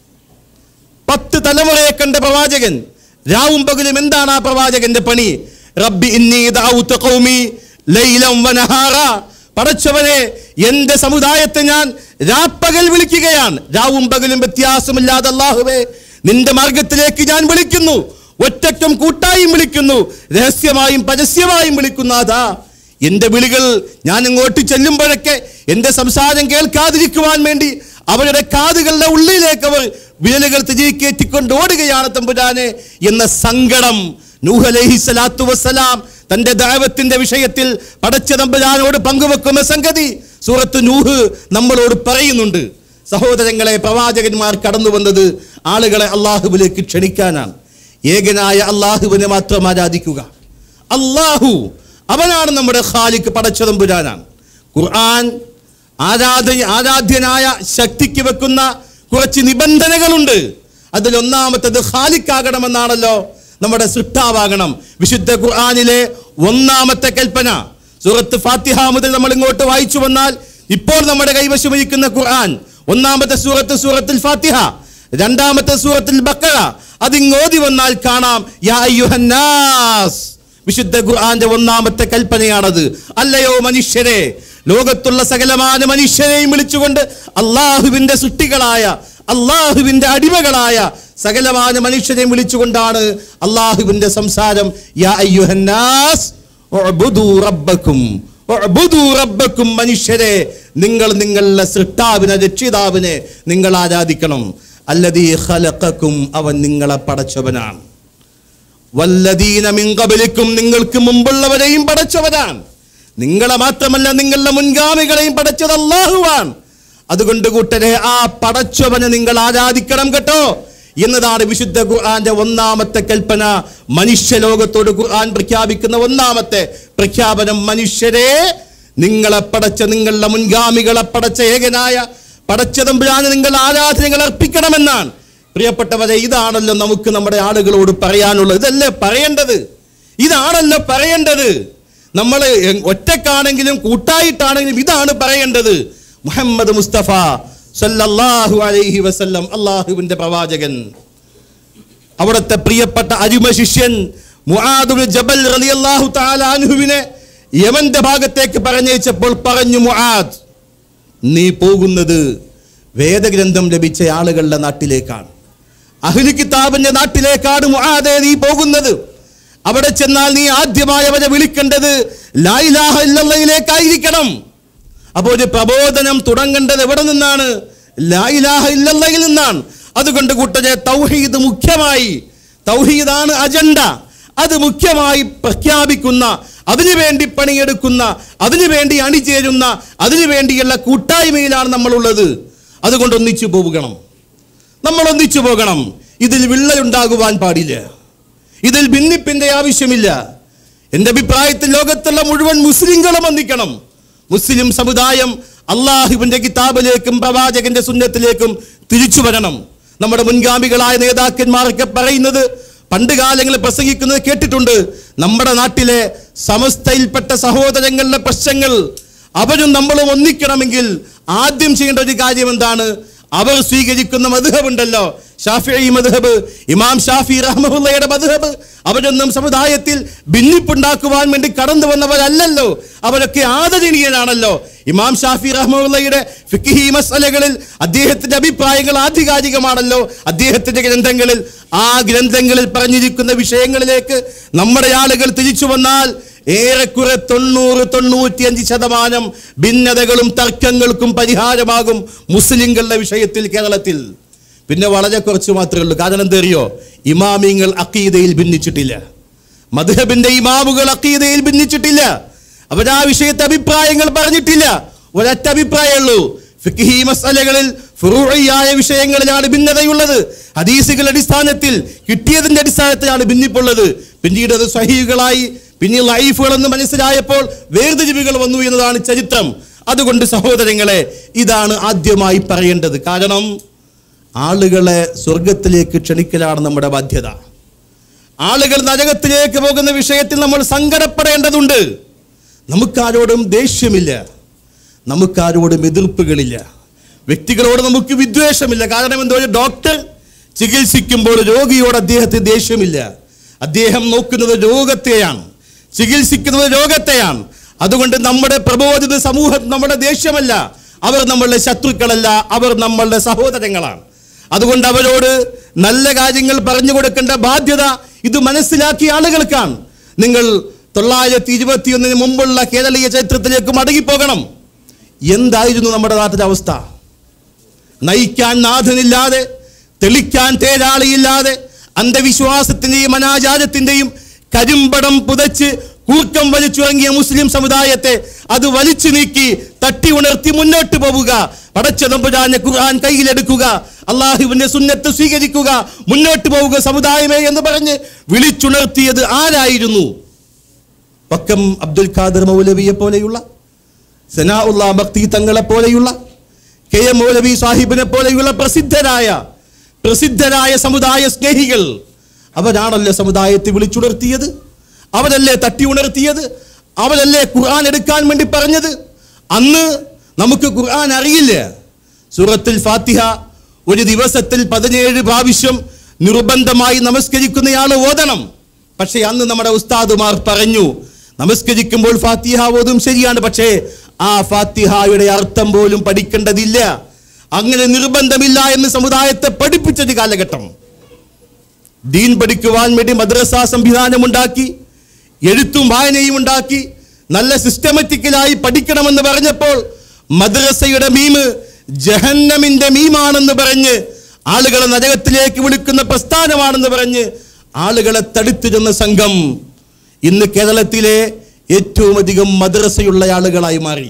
പത്ത് തലമുറയെ കണ്ട പ്രവാചകൻ രാവും പകലും എന്താണ് ആ പ്രവാചകന്റെ പണി റബ്ബി ഇന്നി ദഅഉതു ഖൗമി ലൈലം വനഹാറ പടച്ചവനെ എന്റെ സമുദായത്തെ ഞാൻ രാപ്പകൽ വിളിക്കുകയാണ് രാവും പകലും വ്യത്യാസമില്ലാതെ അല്ലാഹുവേ നിന്റെ മാർഗത്തിലേക്ക് ഞാൻ വിളിക്കുന്നു ഒറ്റയ്ക്കും കൂട്ടായും വിളിക്കുന്നു രഹസ്യമായും പരസ്യമായും വിളിക്കുന്നു അതാ എന്റെ വിളികൾ ഞാൻ ഇങ്ങോട്ട് ചെല്ലുമ്പോഴൊക്കെ എന്റെ സംസാരം കേൾക്കാതിരിക്കുവാൻ വേണ്ടി അവരുടെ കാതുകളുടെ ഉള്ളിലേക്ക് അവർ വിരലുകൾ തിരികേറ്റിക്കൊണ്ട് ഓടുകയാണ് തമ്പുരാനെ എന്ന സങ്കടം നൂഹ് അലൈഹി സ്വലാത്തു വസ്സലാം തന്റെ ദൈവത്തിന്റെ വിഷയത്തിൽ പടച്ച തമ്പുരാനോട് പങ്കുവെക്കുന്ന സംഗതി സൂറത്ത് നൂഹ് നമ്മളോട് പറയുന്നുണ്ട് സഹോദരങ്ങളെ പ്രവാചകന്മാർ കടന്നു വന്നത് ആളുകളെ അള്ളാഹുവിലേക്ക് ക്ഷണിക്കാനാണ് ഏകനായ അള്ളാഹുവിനെ മാത്രം ആരാധിക്കുക അള്ളാഹു അവനാണ് നമ്മുടെ ഖാലിക്ക് പടച്ചതമ്പുരാനാണ് ഖുർആൻ ആരാധ ആരാധ്യനായ ശക്തിക്ക് വെക്കുന്ന കുറച്ച് നിബന്ധനകളുണ്ട് അതിൽ ഒന്നാമത്തത് ഖാലിക്കാകണമെന്നാണല്ലോ നമ്മുടെ സൃഷ്ടാവാകണം വിശുദ്ധ ഖുർആനിലെ ഒന്നാമത്തെ കൽപ്പന സൂറത്ത് ഫാത്തിഹ മുതൽ നമ്മൾ ഇങ്ങോട്ട് വായിച്ചു വന്നാൽ ഇപ്പോൾ നമ്മുടെ കൈവശമിരിക്കുന്ന ഖുർആൻ ഒന്നാമത്തെ സൂറത്ത് സൂറത്തുൽ ഫാത്തിഹ രണ്ടാമത്തെ സൂറത്തുൽ ബക്കറ അതിങ്ങോതി വന്നാൽ കാണാം യാ അയ്യുഹന്നാസ് വിശുദ്ധ ഖുർആന്റെ ഒന്നാമത്തെ കൽപ്പനയാണത് അല്ലയോ മനുഷ്യരെ ലോകത്തുള്ള സകലമായ മനുഷ്യരെയും വിളിച്ചുകൊണ്ട് അള്ളാഹുവിന്റെ സൃഷ്ടികളായ അള്ളാഹുവിന്റെ അടിമകളായ സകലമായ മനുഷ്യരെയും വിളിച്ചുകൊണ്ടാണ് അള്ളാഹുവിന്റെ സംസാരം യാ അയ്യുഹന്നാസ് ഉഅ്ബുദൂ റബ്ബക്കും ഉഅ്ബുദൂ റബ്ബക്കും മനുഷ്യരെ നിങ്ങൾ നിങ്ങളുടെ സൃഷ്ടാവിനെ രക്ഷിതാവിനെ നിങ്ങൾ ആരാധിക്കണം അല്ലതീ ഖലഖക്കും അവൻ നിങ്ങളെ പടച്ചവനാണ് വല്ലദീന മിൻ ഖബലിക്കും നിങ്ങൾക്ക് മുമ്പുള്ളവരെയും പടച്ചവനാണ് നിങ്ങളെ മാത്രമല്ല നിങ്ങളുടെ മുൻഗാമികളെയും പടച്ചത് അള്ളാഹുവാണ് അതുകൊണ്ട് കൂട്ടരെ ആ പടച്ചവനെ നിങ്ങൾ ആരാധിക്കണം കേട്ടോ എന്നതാണ് വിശുദ്ധ ഖുർആന്റെ ഒന്നാമത്തെ കൽപ്പന മനുഷ്യലോകത്തോട് ഖുർആൻ പ്രഖ്യാപിക്കുന്ന ഒന്നാമത്തെ പ്രഖ്യാപനം മനുഷ്യരെ നിങ്ങളെ പടച്ച നിങ്ങളുടെ മുൻഗാമികളെ പടച്ച ഏകനായ പടച്ചതമ്പുരാന് നിങ്ങൾ ആരാധനകൾ അർപ്പിക്കണമെന്നാണ് പ്രിയപ്പെട്ടവരെ ഇതാണല്ലോ നമുക്ക് നമ്മുടെ ആളുകളോട് പറയാനുള്ളത് ഇതല്ലേ പറയേണ്ടത് ഇതാണല്ലോ പറയേണ്ടത് നമ്മൾ ഒറ്റക്കാണെങ്കിലും കൂട്ടായിട്ടാണെങ്കിലും ഇതാണ് പറയേണ്ടത് മുഹമ്മദ് മുസ്തഫ സല്ലല്ലാഹു അലൈഹി വസല്ലം അള്ളാഹുവിന്റെ പ്രവാചകൻ അവിടുത്തെ പ്രിയപ്പെട്ട അരിമ ശിഷ്യൻ മുആദുൽ ജബൽ റളിയല്ലാഹു തആല അൻഹുവിനെ യമന്റെ ഭാഗത്തേക്ക് പറഞ്ഞയച്ചപ്പോൾ പറഞ്ഞു മുആദ് നീ പോകുന്നത് വേദഗ്രന്ഥം ലഭിച്ച ആളുകളുടെ നാട്ടിലേക്കാണ് അഹ്ലി കിതാബിന്റെ നാട്ടിലേക്കാണ് മുആദേ നീ പോകുന്നത് അവിടെ ചെന്നാൽ നീ ആദ്യമായി അവരെ വിളിക്കേണ്ടത് ലായിലാഹ ഇല്ലല്ലയിലേക്കായിരിക്കണം അപ്പോൾ ഒരു പ്രബോധനം തുടങ്ങേണ്ടത് എവിടെ നിന്നാണ് ലായിലാഹ ഇല്ലല്ലയിൽ നിന്നാണ് അതുകൊണ്ട് കൂട്ടരെ തൗഹീദ് മുഖ്യമായി തൗഹീദാണ് അജണ്ട അത് മുഖ്യമായി പ്രഖ്യാപിക്കുന്ന അതിനുവേണ്ടി പണിയെടുക്കുന്ന അതിനുവേണ്ടി അണിചേരുന്ന അതിനുവേണ്ടിയുള്ള കൂട്ടായ്മയിലാണ് നമ്മളുള്ളത് അതുകൊണ്ട് ഒന്നിച്ചു പോകണം നമ്മൾ ഒന്നിച്ചു പോകണം ഇതിൽ വിള്ളലുണ്ടാകുവാൻ പാടില്ല ഇതിൽ ഭിന്നിപ്പിന്റെ ആവശ്യമില്ല എന്റെ അഭിപ്രായത്തിൽ ലോകത്തുള്ള മുഴുവൻ മുസ്ലിങ്ങളും ഒന്നിക്കണം മുസ്ലിം സമുദായം അള്ളാഹുവിന്റെ കിതാബിലേക്കും പ്രവാചകന്റെ സുന്നത്തിലേക്കും തിരിച്ചു വരണം നമ്മുടെ മുൻഗാമികളായ നേതാക്കന്മാരൊക്കെ പറയുന്നത് പണ്ട് കാലങ്ങളിൽ പ്രസംഗിക്കുന്നത് കേട്ടിട്ടുണ്ട് നമ്മുടെ നാട്ടിലെ സമസ്തയിൽപ്പെട്ട സഹോദരങ്ങളുടെ പ്രശ്നങ്ങൾ അവരും നമ്മളും ഒന്നിക്കണമെങ്കിൽ ആദ്യം ചെയ്യേണ്ട ഒരു കാര്യം എന്താണ് അവർ സ്വീകരിക്കുന്ന മധുഹബ് ഉണ്ടല്ലോ ഷാഫി മധുഹബ് ഇമാം ഷാഫി റഹ്മുള്ളയുടെ മധുഹബ് അവരൊന്നും സമുദായത്തിൽ ഭിന്നിപ്പുണ്ടാക്കുവാൻ വേണ്ടി കടന്നു വന്നവരല്ലല്ലോ അവരൊക്കെ ആദരണീയനാണല്ലോ ഇമാം ഷാഫി റഹ്മുള്ളയുടെ ഫിഖി മസലകളിൽ അദ്ദേഹത്തിന്റെ അഭിപ്രായങ്ങൾ ആധികാരികമാണല്ലോ അദ്ദേഹത്തിന്റെ ഗ്രന്ഥങ്ങളിൽ ആ ഗ്രന്ഥങ്ങളിൽ പറഞ്ഞിരിക്കുന്ന വിഷയങ്ങളിലേക്ക് നമ്മുടെ ആളുകൾ തിരിച്ചു വന്നാൽ ഏറെക്കുറെ തൊണ്ണൂറ് തൊണ്ണൂറ്റിയഞ്ച് ശതമാനം ഭിന്നതകളും തർക്കങ്ങൾക്കും പരിഹാരമാകും മുസ്ലിങ്ങളുടെ വിഷയത്തിൽ കേരളത്തിൽ പിന്നെ വളരെ കുറച്ച് മാത്രമേ ഉള്ളൂ കാരണം എന്താ അറിയോ ഇമാമിങ്ങൾ അക്കീതയിൽ ഭിന്നിച്ചിട്ടില്ല മധുഹബിന്റെ ഇമാമുകൾ അക്കീതയിൽ ഭിന്നിച്ചിട്ടില്ല അവരാ വിഷയത്തെ അഭിപ്രായങ്ങൾ പറഞ്ഞിട്ടില്ല ഒരൊറ്റ അഭിപ്രായമുള്ളൂ ഫിഖ്ഹി മസലകളിൽ ഫുറൂഇയായ വിഷയങ്ങളിലാണ് ഭിന്നതയുള്ളത് ഹദീസുകളുടെ അടിസ്ഥാനത്തിൽ കിട്ടിയതിന്റെ അടിസ്ഥാനത്തിലാണ് ഭിന്നിപ്പുള്ളത് പിന്നീട് അത് സഹീകളായി പിന്നീട് ലൈഫുകളെന്ന് മനസ്സിലായപ്പോൾ വേർതിരിവുകൾ വന്നു എന്നതാണ് ചരിത്രം അതുകൊണ്ട് സഹോദരങ്ങളെ ഇതാണ് ആദ്യമായി പറയേണ്ടത് കാരണം ആളുകളെ സ്വർഗത്തിലേക്ക് ക്ഷണിക്കലാണ് നമ്മുടെ ബാധ്യത ആളുകൾ നരകത്തിലേക്ക് പോകുന്ന വിഷയത്തിൽ നമ്മൾ സങ്കടപ്പെടേണ്ടതുണ്ട് നമുക്കാരോടും ദേഷ്യമില്ല നമുക്കാരോടും എതിർപ്പുകളില്ല വ്യക്തികളോട് നമുക്ക് വിദ്വേഷമില്ല കാരണം എന്തോ ഒരു ഡോക്ടർ ചികിത്സിക്കുമ്പോൾ രോഗിയോട് അദ്ദേഹത്തിന് ദേഷ്യമില്ല അദ്ദേഹം നോക്കുന്നത് രോഗത്തെയാണ് ചികിത്സിക്കുന്നത് രോഗത്തെയാണ് അതുകൊണ്ട് നമ്മുടെ പ്രബോധിത സമൂഹം നമ്മുടെ ദേഷ്യമല്ല അവർ നമ്മളുടെ ശത്രുക്കളല്ല അവർ നമ്മളുടെ സഹോദരങ്ങളാണ് അതുകൊണ്ട് അവരോട് നല്ല കാര്യങ്ങൾ പറഞ്ഞു കൊടുക്കേണ്ട ബാധ്യത ഇത് മനസ്സിലാക്കിയ ആളുകൾക്കാണ് നിങ്ങൾ തൊള്ളായിരത്തി ഇരുപത്തിയൊന്നിന് മുമ്പുള്ള കേരളീയ ചരിത്രത്തിലേക്ക് മടങ്ങിപ്പോകണം എന്തായിരുന്നു നമ്മുടെ നാട്ടിലെ അവസ്ഥ നയിക്കാൻ നാഥനില്ലാതെ തെളിക്കാൻ തേരാളിയില്ലാതെ അന്ധവിശ്വാസത്തിന്റെയും അനാചാരത്തിന്റെയും കരിമ്പടം പുതച്ച് കൂർക്കം വലിച്ചുറങ്ങിയ മുസ്ലിം സമുദായത്തെ അത് വലിച്ചു നീക്കി തട്ടി ഉണർത്തി മുന്നോട്ട് പോവുക പടച്ച തമ്പുരാനെ ഖുർആൻ കയ്യിലെടുക്കുക അള്ളാഹുവിന്റെ സുന്നത്ത് സ്വീകരിക്കുക മുന്നോട്ട് പോവുക സമുദായമേ എന്ന് പറഞ്ഞ് വിളിച്ചുണർത്തിയത് ആരായിരുന്നു പക്കം അബ്ദുൽ ഖാദർ മൗലവിയെ പോലെയുള്ള സനാഉള്ള ഭക്തി തങ്ങളെ പോലെയുള്ള കെ എം മൗലവി സാഹിബിനെ പോലെയുള്ള പ്രസിദ്ധരായ പ്രസിദ്ധരായ സമുദായ സ്നേഹികൾ അവരാണല്ലോ സമുദായത്തെ വിളിച്ചുണർത്തിയത് അവരല്ലേ തട്ടി ഉണർത്തിയത് അവരല്ലേ ഖുർആൻ എടുക്കാൻ വേണ്ടി പറഞ്ഞത് അന്ന് നമുക്ക് ഖുർആൻ അറിയില്ല സൂറത്തുൽ ഫാത്തിഹ ഒരു ദിവസത്തിൽ പതിനേഴ് പ്രാവശ്യം നിർബന്ധമായി നമസ്കരിക്കുന്നയാൾ ഓതണം പക്ഷേ അന്ന് നമ്മുടെ ഉസ്താദുമാർ പറഞ്ഞു നമസ്കരിക്കുമ്പോൾ ഫാത്തിഹ ഓതും ശരിയാണ് പക്ഷേ ആ ഫാത്തിഹയുടെ അർത്ഥം പോലും പഠിക്കേണ്ടതില്ല അങ്ങനെ നിർബന്ധമില്ല എന്ന് സമുദായത്തെ പഠിപ്പിച്ചൊരു കാലഘട്ടം ദീൻ പഠിക്കുവാൻ വേണ്ടി മദ്രസ സംവിധാനമുണ്ടാക്കി എഴുത്തും വായനയും ഉണ്ടാക്കി നല്ല സിസ്റ്റമാറ്റിക്കലായി പഠിക്കണമെന്ന് പറഞ്ഞപ്പോൾ മദ്രസയുടെ മീമ് ജഹന്നമിന്റെ മീമാണെന്ന് പറഞ്ഞ് ആളുകളെ നരകത്തിലേക്ക് വിളിക്കുന്ന പ്രസ്ഥാനമാണെന്ന് പറഞ്ഞ് ആളുകളെ തടുത്തിരുന്ന സംഘം ഇന്ന് കേരളത്തിലെ ഏറ്റവും അധികം മദ്രസയുള്ള ആളുകളായി മാറി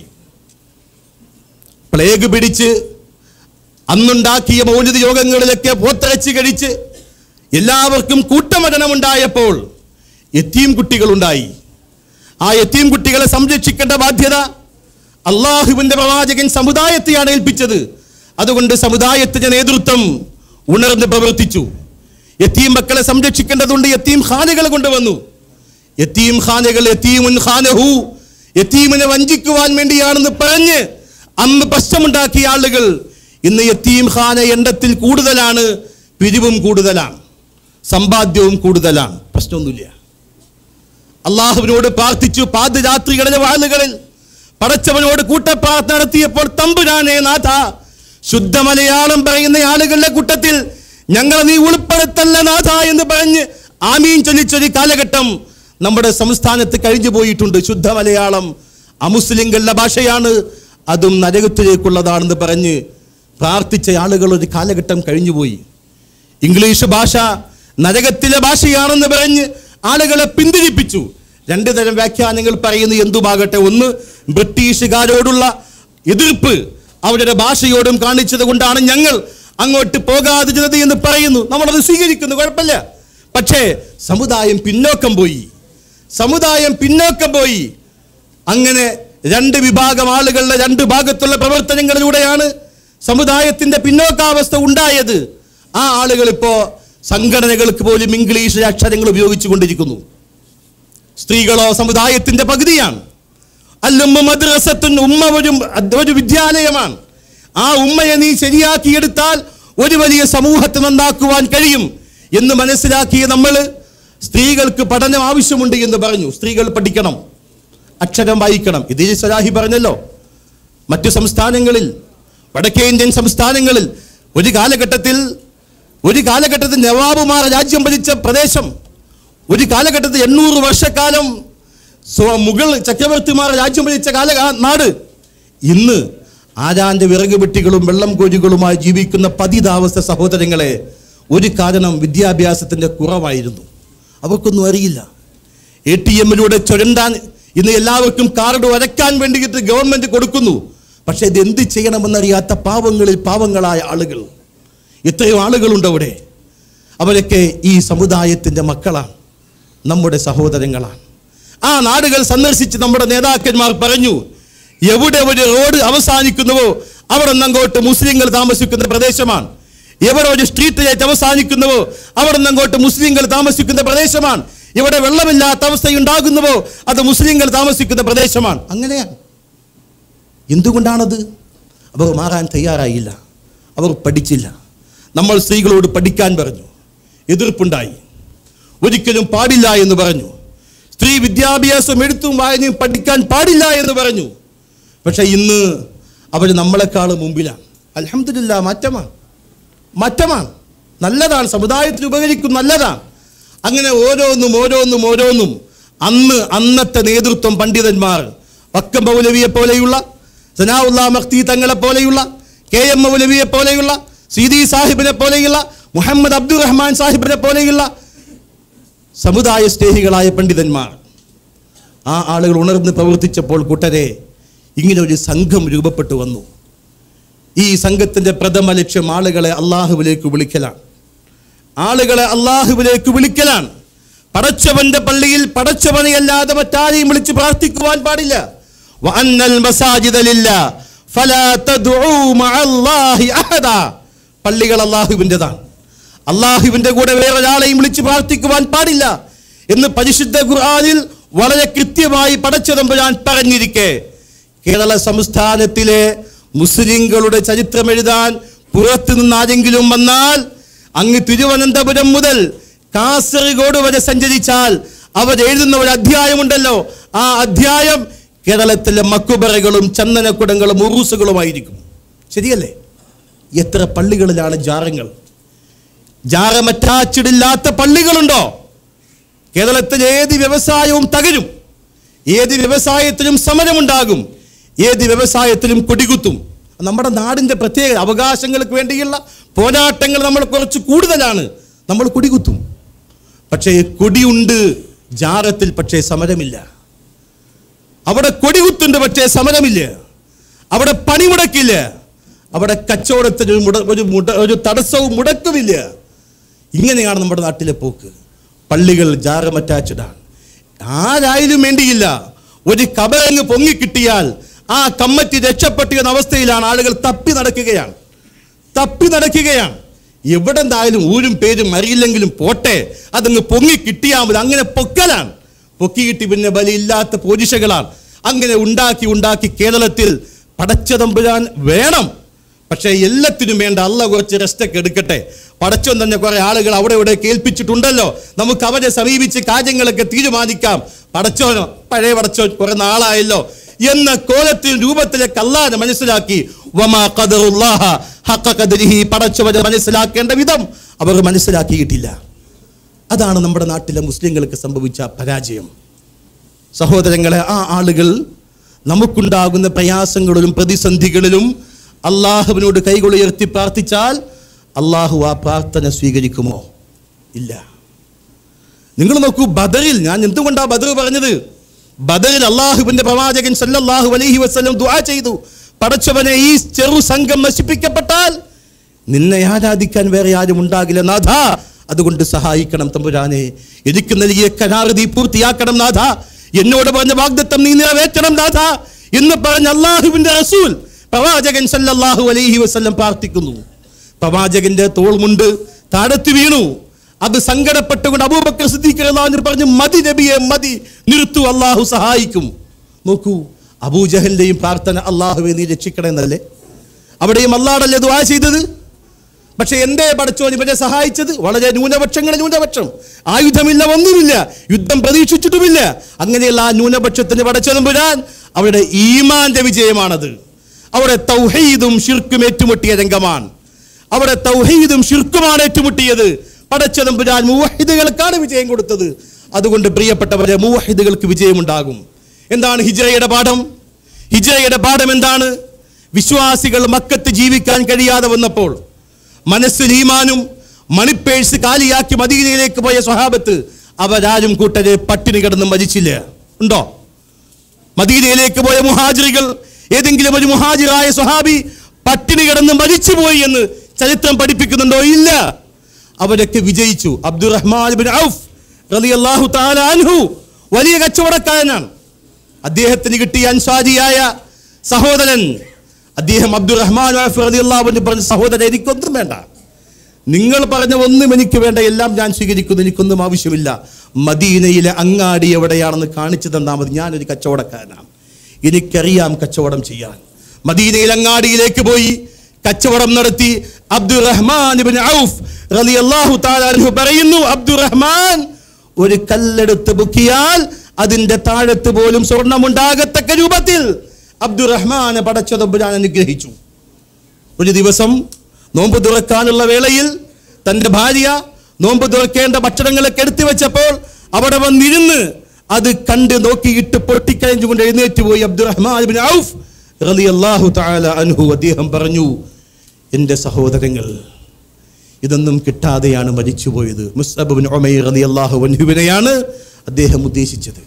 പ്ലേഗ് പിടിച്ച് അന്നുണ്ടാക്കിയ മൗലിക യോഗങ്ങളിലൊക്കെ പോത്തിറച്ചി കഴിച്ച് എല്ലാവർക്കും കൂട്ടമരണമുണ്ടായപ്പോൾ എത്തീം കുട്ടികളുണ്ടായി ആ എത്തീം കുട്ടികളെ സംരക്ഷിക്കേണ്ട ബാധ്യത അള്ളാഹുവിന്റെ പ്രവാചകൻ സമുദായത്തെയാണ് ഏൽപ്പിച്ചത് അതുകൊണ്ട് സമുദായത്തിന്റെ നേതൃത്വം ഉണർന്ന് പ്രവർത്തിച്ചു യത്തീം മക്കളെ സംരക്ഷിക്കേണ്ടതുണ്ട് യത്തീം ഖാനകൾ കൊണ്ടുവന്നു യത്തീം ഖാനകൾ യത്തീമുൻ ഖാനഹു യത്തീമിനെ വഞ്ചിക്കുവാൻ വേണ്ടിയാണെന്ന് പറഞ്ഞ് അന്ന് പ്രശ്നമുണ്ടാക്കിയ ആളുകൾ ഇന്ന് യത്തീം ഖാന എണ്ണത്തിൽ കൂടുതലാണ് പിരിവും കൂടുതലാണ് സമ്പാദ്യവും കൂടുതലാണ് പ്രശ്നമൊന്നുമില്ല അള്ളാഹുവിനോട് പ്രാർത്ഥിച്ചു പാതിരാത്രികളിലെ വാളുകളിൽ പടച്ചവനോട് കൂട്ടപ്രാർത്ഥന നടത്തിയപ്പോൾ തമ്പുരാനെ നാഥ ശുദ്ധ മലയാളം പറയുന്ന ആളുകളുടെ കൂട്ടത്തിൽ ഞങ്ങളെ നീ ഉൾപ്പെടുത്തല്ല നാഥ എന്ന് പറഞ്ഞ് ആമീൻ ചൊല്ലിച്ചൊരു കാലഘട്ടം നമ്മുടെ സംസ്ഥാനത്ത് കഴിഞ്ഞു പോയിട്ടുണ്ട് ശുദ്ധ മലയാളം അമുസ്ലിങ്ങളുടെ ഭാഷയാണ് അതും നരകത്തിലേക്കുള്ളതാണെന്ന് പറഞ്ഞ് പ്രാർത്ഥിച്ച ആളുകൾ ഒരു കാലഘട്ടം കഴിഞ്ഞുപോയി ഇംഗ്ലീഷ് ഭാഷ നരകത്തിലെ ഭാഷയാണെന്ന് പറഞ്ഞ് ആളുകളെ പിന്തിരിപ്പിച്ചു രണ്ടു തരം വ്യാഖ്യാനങ്ങൾ പറയുന്നു എന്തുമാകട്ടെ ഒന്ന് ബ്രിട്ടീഷുകാരോടുള്ള എതിർപ്പ് അവരുടെ ഭാഷയോടും കാണിച്ചത് കൊണ്ടാണ് ഞങ്ങൾ അങ്ങോട്ട് പോകാതിരുന്നത് എന്ന് പറയുന്നു നമ്മളത് സ്വീകരിക്കുന്നു കുഴപ്പമില്ല പക്ഷേ സമുദായം പിന്നോക്കം പോയി സമുദായം പിന്നോക്കം പോയി അങ്ങനെ രണ്ട് വിഭാഗം ആളുകളുടെ രണ്ട് ഭാഗത്തുള്ള പ്രവർത്തനങ്ങളിലൂടെയാണ് സമുദായത്തിന്റെ പിന്നോക്കാവസ്ഥ ഉണ്ടായത് ആ ആളുകൾ ഇപ്പോ സംഘടനകൾക്ക് പോലും ഇംഗ്ലീഷ് അക്ഷരങ്ങൾ ഉപയോഗിച്ചു കൊണ്ടിരിക്കുന്നു സ്ത്രീകളോ സമുദായത്തിന്റെ പകുതിയാണ് അല്ലുമ്മ മദ്രസത്തുൻ ഉമ്മ ഒരു ഒരു വിദ്യാലയമാണ് ആ ഉമ്മയെ നീ ശരിയാക്കിയെടുത്താൽ ഒരു വലിയ സമൂഹത്തെ നന്നാക്കുവാൻ കഴിയും എന്ന് മനസ്സിലാക്കിയ നമ്മൾ സ്ത്രീകൾക്ക് പഠനം ആവശ്യമുണ്ട് എന്ന് പറഞ്ഞു സ്ത്രീകൾ പഠിക്കണം അക്ഷരം വായിക്കണം ഇത് സലാഹി പറഞ്ഞല്ലോ മറ്റു സംസ്ഥാനങ്ങളിൽ വടക്കേ ഇന്ത്യൻ സംസ്ഥാനങ്ങളിൽ ഒരു കാലഘട്ടത്തിൽ ഒരു കാലഘട്ടത്തിൽ നവാബുമാർ രാജ്യം ഭരിച്ച പ്രദേശം ഒരു കാലഘട്ടത്തിൽ എണ്ണൂറ് വർഷക്കാലം സ്വ- മുഗൾ ചക്രവർത്തിമാർ രാജ്യം ഭരിച്ച കാല ആ നാട് ഇന്ന് ആരാന്റെ വിറക് വെട്ടികളും വെള്ളം കോരികളുമായി ജീവിക്കുന്ന പതിതാവസ്ഥ സഹോദരങ്ങളെ ഒരു കാരണം വിദ്യാഭ്യാസത്തിന്റെ കുറവായിരുന്നു അവർക്കൊന്നും അറിയില്ല എ ടി എമ്മിലൂടെ ചുരണ്ടാൻ ഇന്ന് എല്ലാവർക്കും കാർഡ് വരയ്ക്കാൻ വേണ്ടിയിട്ട് ഗവൺമെന്റ് കൊടുക്കുന്നു പക്ഷെ ഇത് എന്ത് ചെയ്യണമെന്നറിയാത്ത പാവങ്ങളിൽ പാവങ്ങളായ ആളുകൾ ഇത്രയും ആളുകളുണ്ട് അവിടെ അവരൊക്കെ ഈ സമുദായത്തിന്റെ മക്കളാണ് നമ്മുടെ സഹോദരങ്ങളാണ് ആ നാടുകൾ സന്ദർശിച്ച് നമ്മുടെ നേതാക്കന്മാർ പറഞ്ഞു എവിടെ ഒരു റോഡ് അവസാനിക്കുന്നുവോ അവിടെ നിന്ന് അങ്ങോട്ട് മുസ്ലിങ്ങൾ താമസിക്കുന്ന പ്രദേശമാണ് എവിടെ ഒരു സ്ട്രീറ്റ് ലൈറ്റ് അവസാനിക്കുന്നുവോ അവിടെ നിന്ന് അങ്ങോട്ട് മുസ്ലിങ്ങൾ താമസിക്കുന്ന പ്രദേശമാണ് എവിടെ വെള്ളമില്ലാത്ത അവസ്ഥയുണ്ടാകുന്നുവോ അത് മുസ്ലിങ്ങൾ താമസിക്കുന്ന പ്രദേശമാണ് അങ്ങനെയാണ് എന്തുകൊണ്ടാണത് അവർ മാറാൻ തയ്യാറായില്ല അവർ പഠിച്ചില്ല നമ്മൾ സ്ത്രീകളോട് പഠിക്കാൻ പറഞ്ഞു എതിർപ്പുണ്ടായി ഒരിക്കലും പാടില്ല എന്ന് പറഞ്ഞു സ്ത്രീ വിദ്യാഭ്യാസം എടുത്തും വായനയും പഠിക്കാൻ പാടില്ല എന്ന് പറഞ്ഞു പക്ഷെ ഇന്ന് അവർ നമ്മളെക്കാൾ മുമ്പിലാണ് അലഹമില്ല മാറ്റമാണ് മാറ്റമാണ് നല്ലതാണ് സമുദായത്തിന് ഉപകരിക്കും നല്ലതാണ് അങ്ങനെ ഓരോന്നും ഓരോന്നും ഓരോന്നും അന്ന് അന്നത്തെ നേതൃത്വം പണ്ഡിതന്മാർ വക്കം മൗലവിയെ പോലെയുള്ള സനാഉല്ലാ മഖ്തി തങ്ങളെ പോലെയുള്ള കെ എം മൗലവിയെ പോലെയുള്ള സീതി സാഹിബിനെ പോലെയുള്ള മുഹമ്മദ് അബ്ദുറഹ്മാൻ സാഹിബിനെ പോലെയുള്ള സമുദായ സ്നേഹികളായ പണ്ഡിതന്മാർ ആ ആളുകൾ ഉണർന്ന് പ്രവർത്തിച്ചപ്പോൾ കൂട്ടരെ ഇങ്ങനെ ഒരു സംഘം രൂപപ്പെട്ടു വന്നു ഈ സംഘത്തിന്റെ പ്രഥമ ലക്ഷ്യം ആളുകളെ അള്ളാഹുവിലേക്ക് വിളിക്കലാണ് ആളുകളെ അള്ളാഹുവിലേക്ക് വിളിക്കലാണ് പടച്ചവന്റെ പള്ളിയിൽ പടച്ചവനെയല്ലാതെ മറ്റാരെയും വിളിച്ച് പ്രാർത്ഥിക്കുവാൻ പാടില്ല വഅന്നൽ മസാജിദ ലില്ലാ ഫലാ തദ്ഉ മഅല്ലാഹി അഹദാ പള്ളികൾ അള്ളാഹുവിൻ്റെതാണ് അള്ളാഹുവിന്റെ കൂടെ വേറെ ഒരാളെയും വിളിച്ച് പ്രാർത്ഥിക്കുവാൻ പാടില്ല എന്ന് പരിശുദ്ധ ഖുർആനിൽ വളരെ കൃത്യമായി പടച്ചതമ്പുരാൻ പറഞ്ഞിരിക്കെ കേരള സംസ്ഥാനത്തിലെ മുസ്ലിങ്ങളുടെ ചരിത്രം എഴുതാൻ പുറത്തു നിന്ന് ആരെങ്കിലും വന്നാൽ അങ്ങ് തിരുവനന്തപുരം മുതൽ കാസർഗോഡ് വരെ സഞ്ചരിച്ചാൽ അവർ എഴുതുന്ന ഒരു അധ്യായമുണ്ടല്ലോ ആ അധ്യായം കേരളത്തിലെ മക്കുബറകളും ചന്ദനക്കുടങ്ങളും ഉറൂസുകളുമായിരിക്കും ശരിയല്ലേ എത്ര പള്ളികളിലാണ് ജാറങ്ങൾ ജാറം അറ്റാച്ച്ഡ് ഇല്ലാത്ത പള്ളികളുണ്ടോ കേരളത്തിൽ ഏത് വ്യവസായവും തകരും ഏത് വ്യവസായത്തിലും സമരമുണ്ടാകും ഏത് വ്യവസായത്തിലും കൊടികുത്തും നമ്മുടെ നാടിന്റെ പ്രത്യേക അവകാശങ്ങൾക്ക് വേണ്ടിയുള്ള പോരാട്ടങ്ങൾ നമ്മൾ കുറച്ച് കൂടുതലാണ് നമ്മൾ കൊടികുത്തും പക്ഷേ കൊടിയുണ്ട് ജാറത്തിൽ പക്ഷേ സമരമില്ല അവിടെ കൊടികുത്തുണ്ട് പക്ഷേ സമരമില്ല അവിടെ പണിമുടക്കില്ല അവിടെ കച്ചവടത്തിന് ഒരു മുട ഒരു മുട ഒരു തടസ്സവും മുടക്കുമില്ല ഇങ്ങനെയാണ് നമ്മുടെ നാട്ടിലെ പോക്ക് പള്ളികൾ ജാറം അറ്റാച്ചഡാണ് ആരായാലും വേണ്ടിയില്ല ഒരു കബറങ്ങ് പൊങ്ങിക്കിട്ടിയാൽ ആ കമ്മറ്റി രക്ഷപ്പെട്ട എന്ന അവസ്ഥയിലാണ് ആളുകൾ തപ്പി നടക്കുകയാണ് തപ്പി നടക്കുകയാണ് എവിടെ എന്തായാലും ഊരും പേരും അറിയില്ലെങ്കിലും പോട്ടെ അതങ്ങ് പൊങ്ങി കിട്ടിയാൽ മതി അങ്ങനെ പൊക്കലാണ് പൊക്കി കിട്ടി പിന്നെ ബലിയില്ലാത്ത പോലീശകളാണ് അങ്ങനെ ഉണ്ടാക്കി ഉണ്ടാക്കി കേരളത്തിൽ പടച്ചതമ്പുരാൻ വേണം പക്ഷേ എല്ലാത്തിനും വേണ്ട അല്ല കുറച്ച് റെസ്റ്റൊക്കെ എടുക്കട്ടെ പടച്ചോൻ തന്നെ കുറെ ആളുകൾ അവിടെ ഇവിടെ കേൾപ്പിച്ചിട്ടുണ്ടല്ലോ നമുക്ക് അവരെ സമീപിച്ച് കാര്യങ്ങളൊക്കെ തീരുമാനിക്കാം പടച്ചോനോ പഴയ പടച്ചോൻ കുറെ നാളായല്ലോ എന്ന കോലത്തിൽ രൂപത്തിലേക്ക് അല്ലാതെ മനസ്സിലാക്കി വമാ ഖദറുല്ലാഹ ഹഖ ഖദരിഹി പടച്ചവരെ മനസ്സിലാക്കേണ്ട വിധം അവർ മനസ്സിലാക്കിയിട്ടില്ല അതാണ് നമ്മുടെ നാട്ടിലെ മുസ്ലിങ്ങൾക്ക് സംഭവിച്ച പരാജയം സഹോദരങ്ങളെ ആ ആളുകൾ നമുക്കുണ്ടാകുന്ന പ്രയാസങ്ങളിലും പ്രതിസന്ധികളിലും അള്ളാഹുവിനോട് കൈകളുയർത്തി പ്രാർത്ഥിച്ചാൽ അള്ളാഹു ആ പ്രാർത്ഥന സ്വീകരിക്കുമോ ഇല്ല നിങ്ങൾ നോക്കൂ ബദറിൽ ഞാൻ എന്തുകൊണ്ടാ ബദർ പറഞ്ഞത് ബദറിൽ അള്ളാഹുവിന്റെ പ്രവാചകൻ സല്ലല്ലാഹു അലൈഹി വസല്ലം ദുആ ചെയ്തു പടച്ചവനെ ഈ ചെറു സംഘം നശിപ്പിക്കപ്പെട്ടാൽ നിന്നെ ആരാധിക്കാൻ വേറെ ആരും ഉണ്ടാകില്ല നാഥ അതുകൊണ്ട് സഹായിക്കണം തമ്പുരാനെ എനിക്ക് നൽകിയ കരാറ് നീ പൂർത്തിയാക്കണം നാഥ എന്നോട് പറഞ്ഞ വാഗ്ദത്തം നീ നിറവേറ്റണം നാഥ എന്ന് പറഞ്ഞ അള്ളാഹുവിന്റെ റസൂൽ പ്രവാചകൻ സല്ലല്ലാഹു അലൈഹി വസല്ലം പ്രാർത്ഥിക്കുന്നു പ്രവാചകന്റെ തോൾമുണ്ട് താഴത്ത് വീണു അത് സങ്കടപ്പെട്ടുകൊണ്ട് അബൂബക്കർ സിദ്ദീഖ് റളിയല്ലാഹു അൻഹു പറഞ്ഞു മതി നബിയെ മതി നിർത്തു അള്ളാഹു സഹായിക്കും നോക്കൂ അബൂജഹലിന്റെയും പ്രാർത്ഥന അള്ളാഹുവെ നീ രക്ഷിക്കണമെന്നല്ലേ അവിടെയും അള്ളാഹടല്ലേ ദുആ ചെയ്തത് പക്ഷെ എന്തേ പടച്ചോൻ ഇവരെ സഹായിച്ചത് വളരെ ന്യൂനപക്ഷങ്ങൾ ന്യൂനപക്ഷം ആയുധമില്ല ഒന്നുമില്ല യുദ്ധം പ്രതീക്ഷിച്ചിട്ടുമില്ല അങ്ങനെയുള്ള ആ ന്യൂനപക്ഷത്തിന് പടച്ചതുമ്പുരാൻ അവരുടെ ഈമാന്റെ വിജയമാണത് അവിടെ തൗഹീദും ഷിർക്കും ഏറ്റുമുട്ടിയ രംഗമാണ് അവിടെ തൗഹീദും ഷിർക്കുമാണ് ഏറ്റുമുട്ടിയത് പടച്ചതമ്പുരാൻ മൂവഹിദുകൾക്കാണ് വിജയം കൊടുത്തത് അതുകൊണ്ട് പ്രിയപ്പെട്ടവരെ മൂവഹിദുകൾക്ക് വിജയമുണ്ടാകും എന്താണ് ഹിജറയുടെ പാഠം ഹിജറയുടെ പാഠം എന്താണ് വിശ്വാസികൾ മക്കത്ത് ജീവിക്കാൻ കഴിയാതെ വന്നപ്പോൾ മനസ്സിൽ ഈമാനും മണിപ്പേഴ്സ് കാലിയാക്കി മദീനയിലേക്ക് പോയ സ്വഹാബത്ത് അവരാരും കൂട്ടരെ പട്ടിണി കിടന്ന് മരിച്ചില്ല ഉണ്ടോ മദീനയിലേക്ക് പോയ മുഹാജിറുകൾ ഏതെങ്കിലും ഒരു മുഹാജിറായ സ്വഹാബി പട്ടിണി കിടന്ന് മരിച്ചുപോയി എന്ന് ചരിത്രം പഠിപ്പിക്കുന്നുണ്ടോ ഇല്ല അവരൊക്കെ വിജയിച്ചു അബ്ദുറഹ്മാൻ ബിൻ ഔഫ് റളിയല്ലാഹു തആല അൻഹു വലിയ കച്ചവടക്കാരനാണ് അദ്ദേഹത്തിന് കിട്ടിയ അൻസാരിയായ സഹോദരൻ അദ്ദേഹം അബ്ദുറഹ്മാൻ ഔഫ് റളിയല്ലാഹു അൻഹു പറഞ്ഞ സഹോദരൻ എനിക്കൊന്നും വേണ്ട നിങ്ങൾ പറഞ്ഞ ഒന്നും എനിക്ക് വേണ്ട എല്ലാം ഞാൻ സ്വീകരിക്കുന്നു എനിക്കൊന്നും ആവശ്യമില്ല മദീനയിലെ അങ്ങാടി എവിടെയാണെന്ന് കാണിച്ചു തന്നാൽ മതി ഞാനൊരു കച്ചവടക്കാരനാണ് എനിക്കറിയാം കച്ചവടം ചെയ്യാൻ മദീനയിൽ അങ്ങാടിയിലേക്ക് പോയി കച്ചവടം നടത്തി അബ്ദുറഹ്മാൻ ഇബ്നു ഔഫ് റളിയല്ലാഹു തആല അൻഹു പറയുന്നു അബ്ദുറഹ്മാൻ ഒരു കല്ലെടുത്ത് പൊക്കിയാൽ അതിന്റെ താഴത്ത് പോലും സ്വർണമുണ്ടാകത്തക്ക രൂപത്തിൽ അബ്ദുറഹ്മാനെ പടച്ചതമ്പുരാൻ അനുഗ്രഹിച്ചു ഒരു ദിവസം നോമ്പ് തുറക്കാനുള്ള വേളയിൽ തന്റെ ഭാര്യ നോമ്പ് തുറക്കേണ്ട ഭക്ഷണങ്ങളൊക്കെ എടുത്തു വെച്ചപ്പോൾ അവിടെ വന്നിരുന്ന് അത് കണ്ട് നോക്കിയിട്ട് പൊട്ടിക്കഴിഞ്ഞുകൊണ്ട് എഴുന്നേറ്റ് പോയി അബ്ദുറഹ്മാൻ ഇബ്നു ഔഫ് റളിയല്ലാഹു തആല അൻഹു അദ്ദേഹം പറഞ്ഞു എൻ്റെ സഹോദരങ്ങൾ ഇതൊന്നും കിട്ടാതെയാണ് മരിച്ചുപോയത് മുസ്അബ് ബിൻ ഉമൈർ റളിയല്ലാഹു അൻഹുവിനെയാണ് അദ്ദേഹം ഉദ്ദേശിച്ചത്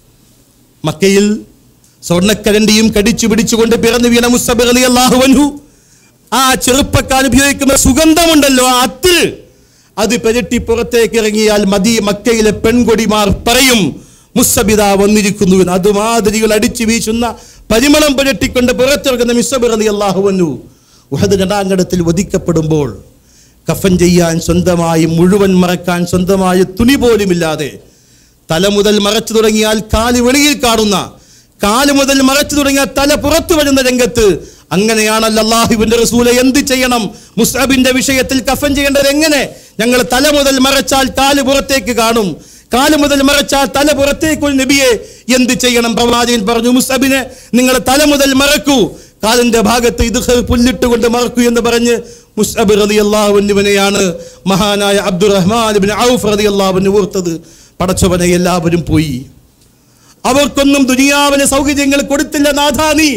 മക്കയിൽ സ്വർണ്ണക്കരണ്ടിയും കടിച്ചു പിടിച്ചുകൊണ്ട് പിറന്നു വീണ മുസ്തബ് അലി അള്ളാഹു അൻഹു ആ ചെറുപ്പക്കാർ ഉപയോഗിക്കുന്ന സുഗന്ധമുണ്ടല്ലോ ആ അത്തിൽ അത് പെരട്ടി പുറത്തേക്ക് ഇറങ്ങിയാൽ മതി മക്കയിലെ പെൺകൊടിമാർ പറയും മുസ്സബിത വന്നിരിക്കുന്നു എന്ന് അതുമാതിരികൾ അടിച്ചു വീശുന്ന പരിമളം പുരട്ടിക്കൊണ്ട് പുറത്തിറങ്ങുന്ന മിസ്സബിർ അലി അള്ളാഹു അൻഹു ഉഹദ് രണ്ടാങ്കടത്തിൽ വധിക്കപ്പെടുമ്പോൾ കഫൻ ചെയ്യാൻ സ്വന്തമായി മുഴുവൻ മറക്കാൻ സ്വന്തമായ തുണി പോലുമില്ലാതെ തല മുതൽ മറച്ചു തുടങ്ങിയാൽ കാല് വെളിയിൽ കാണുന്ന കാല് മുതൽ മറച്ചു തുടങ്ങിയാൽ തല പുറത്തു വരുന്ന രംഗത്ത് അങ്ങനെയാണല്ലോ അള്ളാഹുവിന്റെ റസൂലെ എന്ത് ചെയ്യണം മുസ്അബിന്റെ വിഷയത്തിൽ കഫൻ ചെയ്യേണ്ടത് എങ്ങനെ ഞങ്ങൾ തല മുതൽ മറച്ചാൽ കാല് പുറത്തേക്ക് കാണും കാല് മുതൽ മറച്ചാൽ തല പുറത്തേക്ക് ഒരു നബിയെ എന്ത് ചെയ്യണം പ്രവാചകൻ പറഞ്ഞു മുസ്അബിനെ നിങ്ങൾ തല മുതൽ മറക്കൂ കാലിന്റെ ഭാഗത്ത് ഇത് പുല്ലിട്ടുകൊണ്ട് മറക്കൂ എന്ന് പറഞ്ഞ് മുസ്അബ് റളിയല്ലാഹുവിനെയാണ് മഹാനായ അബ്ദുറഹ്മാൻ ഇബ്നു ഔഫ് റളിയല്ലാഹുവിന് ഓർത്തത് പടച്ചവനെ എല്ലാവരും പോയി അവർക്കൊന്നും ദുനിയാവിന് സൗകര്യങ്ങൾ കൊടുത്തില്ല നാഥാ നീ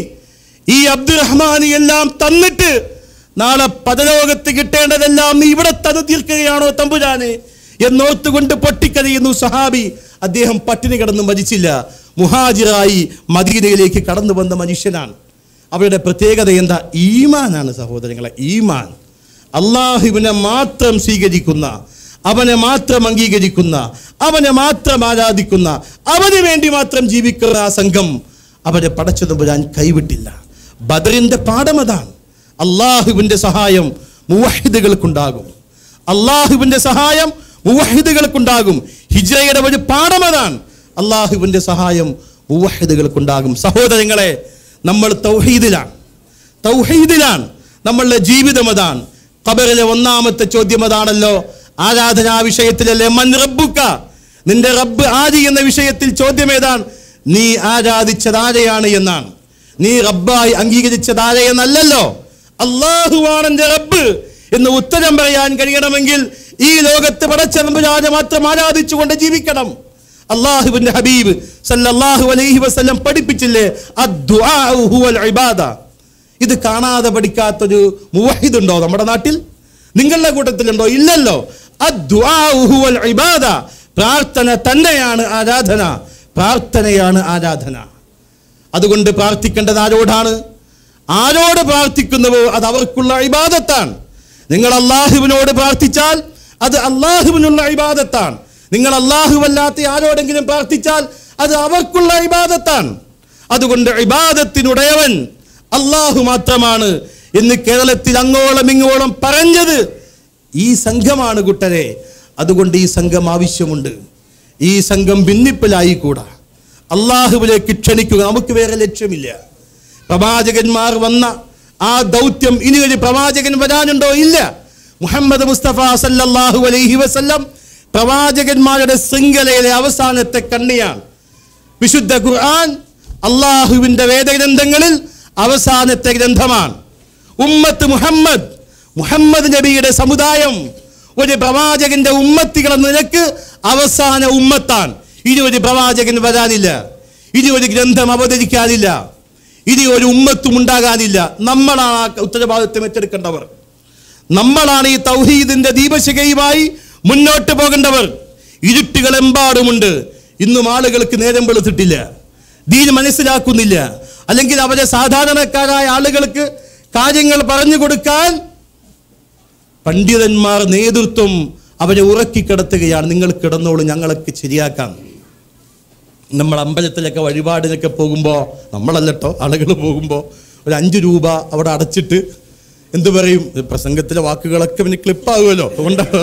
ഈ അബ്ദുറഹ്മാനി എല്ലാം തന്നിട്ട് നാളെ പദലോകത്ത് കിട്ടേണ്ടതെല്ലാം നീ ഇവിടെ തന്നു തീർക്കുകയാണോ തമ്പുരാനെ എന്നോർത്തുകൊണ്ട് പൊട്ടിക്കരയുന്നു സഹാബി അദ്ദേഹം പട്ടിണി കിടന്ന് മരിച്ചില്ല മുഹാജിറായി മദീനയിലേക്ക് കടന്നു വന്ന മനുഷ്യനാണ് അവരുടെ പ്രത്യേകത എന്താ ഈമാനാണ് സഹോദരങ്ങളെ ഈമാൻ അള്ളാഹുവിനെ മാത്രം സ്വീകരിക്കുന്ന അവനെ മാത്രം അംഗീകരിക്കുന്ന അവനെ മാത്രം ആരാധിക്കുന്ന അവന് വേണ്ടി മാത്രം ജീവിക്കുന്ന ആ സംഘം അവരെ പടച്ചതുമ്പുരാൻ കൈവിട്ടില്ല ബദറിന്റെ പാഠം അതാണ് അള്ളാഹുവിന്റെ സഹായം മുവഹിദുകൾക്കുണ്ടാകും അള്ളാഹുവിന്റെ സഹായം മുവഹിദുകൾക്കുണ്ടാകും ഹിജ്രയുടെ ഒരു പാഠം അതാണ് അള്ളാഹുവിന്റെ സഹായം മുവഹിദുകൾക്കുണ്ടാകും സഹോദരങ്ങളെ നമ്മൾ തൗഹീദിലാണ് തൗഹീദിലാണ് നമ്മളുടെ ജീവിതം അതാണ് ഖബറിലെ ഒന്നാമത്തെ ചോദ്യം അതാണല്ലോ ആരാധനാ വിഷയത്തിലല്ലേ മൻ റബ്ബുക്ക നിന്റെ റബ്ബ് ആര് എന്ന വിഷയത്തിൽ ചോദ്യം ഏതാണ് നീ ആരാധിച്ചത് ആരെയാണ് എന്നാണ് നീ റബ്ബായി അംഗീകരിച്ചത് ആരെയെന്നല്ലല്ലോ അള്ളാഹുവാണ് എന്റെ റബ്ബ് എന്ന് ഉത്തരം പറയാൻ കഴിയണമെങ്കിൽ ഈ ലോകത്ത് പടച്ചതമ്പുരാനെ മാത്രം ആരാധിച്ചുകൊണ്ട് ജീവിക്കണം അള്ളാഹുവിന്റെ ഹബീബ് സല്ലല്ലാഹു അലൈഹി വസല്ലം പഠിപ്പിച്ചില്ലേ അദ്ദുആഉ ഹുവൽ ഇബാദ ഇത് കാണാതെ പഠിക്കാത്തൊരു മുവഹിദ് ഉണ്ടോ നമ്മുടെ നാട്ടിൽ നിങ്ങളുടെ കൂട്ടത്തിലുണ്ടോ ഇല്ലല്ലോ അദ്ദുആഉ ഹുവൽ ഇബാദ പ്രാർത്ഥന തന്നെയാണ് ആരാധന പ്രാർത്ഥനയാണ് ആരാധന അതുകൊണ്ട് പ്രാർത്ഥിക്കേണ്ടത് ആരോടാണ് ആരോട് പ്രാർത്ഥിക്കുന്നുവോ അത് അവർക്കുള്ള ഇബാദത്താണ് നിങ്ങൾ അള്ളാഹുവിനോട് പ്രാർത്ഥിച്ചാൽ അത് അള്ളാഹുവിനുള്ള ഇബാദത്താണ് നിങ്ങൾ അല്ലാത്ത ആരോടെങ്കിലും പ്രാർത്ഥിച്ചാൽ അത് അവർക്കുള്ള ഇബാദത്താണ് അതുകൊണ്ട് ഇബാദത്തിനുടയവൻ അള്ളാഹു മാത്രമാണ് എന്ന് കേരളത്തിൽ അങ്ങോളം ഇങ്ങോളം പറഞ്ഞത് ഈ സംഘമാണ് കുട്ടരെ അതുകൊണ്ട് ഈ സംഘം ആവശ്യമുണ്ട് ഈ സംഘം ഭിന്നിപ്പിലായിക്കൂടാ അള്ളാഹുവിലേക്ക് ക്ഷണിക്കുക നമുക്ക് വേറെ ലക്ഷ്യമില്ല പ്രവാചകന്മാർ വന്ന ആ ദൗത്യം ഇനി ഒരു പ്രവാചകൻ വരാനുണ്ടോ ഇല്ല മുഹമ്മദ് മുസ്തഫ സല്ലല്ലാഹു അലൈഹി വസല്ലം പ്രവാചകന്മാരുടെ ശൃംഖലയിലെ അവസാനത്തെ കണ്ണിയാണ് വിശുദ്ധ ഖുർആൻ അള്ളാഹുവിന്റെ വേദഗ്രന്ഥങ്ങളിൽ അവസാനത്തെ ഗ്രന്ഥമാണ് ഉമ്മത്ത് മുഹമ്മദ് മുഹമ്മദ് നബിയുടെ സമുദായം ഒരു പ്രവാചകന്റെ ഉമ്മത്തികൾ എന്ന നിലക്ക് അവസാന ഉമ്മത്താണ് ഇനി ഒരു പ്രവാചകൻ വരാനില്ല ഇനി ഒരു ഗ്രന്ഥം അവതരിക്കാനില്ല ഇനി ഒരു ഉമ്മത്തും ഉണ്ടാകാനില്ല നമ്മളാണ് ആ ഉത്തരവാദിത്വം ഏറ്റെടുക്കേണ്ടവർ നമ്മളാണ് ഈ തൗഹീദിന്റെ ദീപശികയുമായി മുന്നോട്ട് പോകേണ്ടവർ ഇരുട്ടുകൾ എമ്പാടുമുണ്ട് ഇന്നും ആളുകൾക്ക് നേരം വെളുത്തിട്ടില്ല ദീൻ മനസ്സിലാക്കുന്നില്ല അല്ലെങ്കിൽ അവരെ സാധാരണക്കാരായ ആളുകൾക്ക് കാര്യങ്ങൾ പറഞ്ഞു കൊടുക്കാൻ പണ്ഡിതന്മാർ നേതൃത്വം അവരെ ഉറക്കിക്കിടത്തുകയാണ് നിങ്ങൾ കിടന്നോളൂ ഞങ്ങളൊക്കെ ശരിയാക്കാം നമ്മൾ അമ്പലത്തിലൊക്കെ വഴിപാടിനൊക്കെ പോകുമ്പോൾ നമ്മളല്ലട്ടോ ആളുകൾ പോകുമ്പോൾ ഒരു അഞ്ച് രൂപ അവിടെ അടച്ചിട്ട് എന്തു പറയും പ്രസംഗത്തിലെ വാക്കുകളൊക്കെ പിന്നെ ക്ലിപ്പാകുമല്ലോ അതുകൊണ്ടാണ്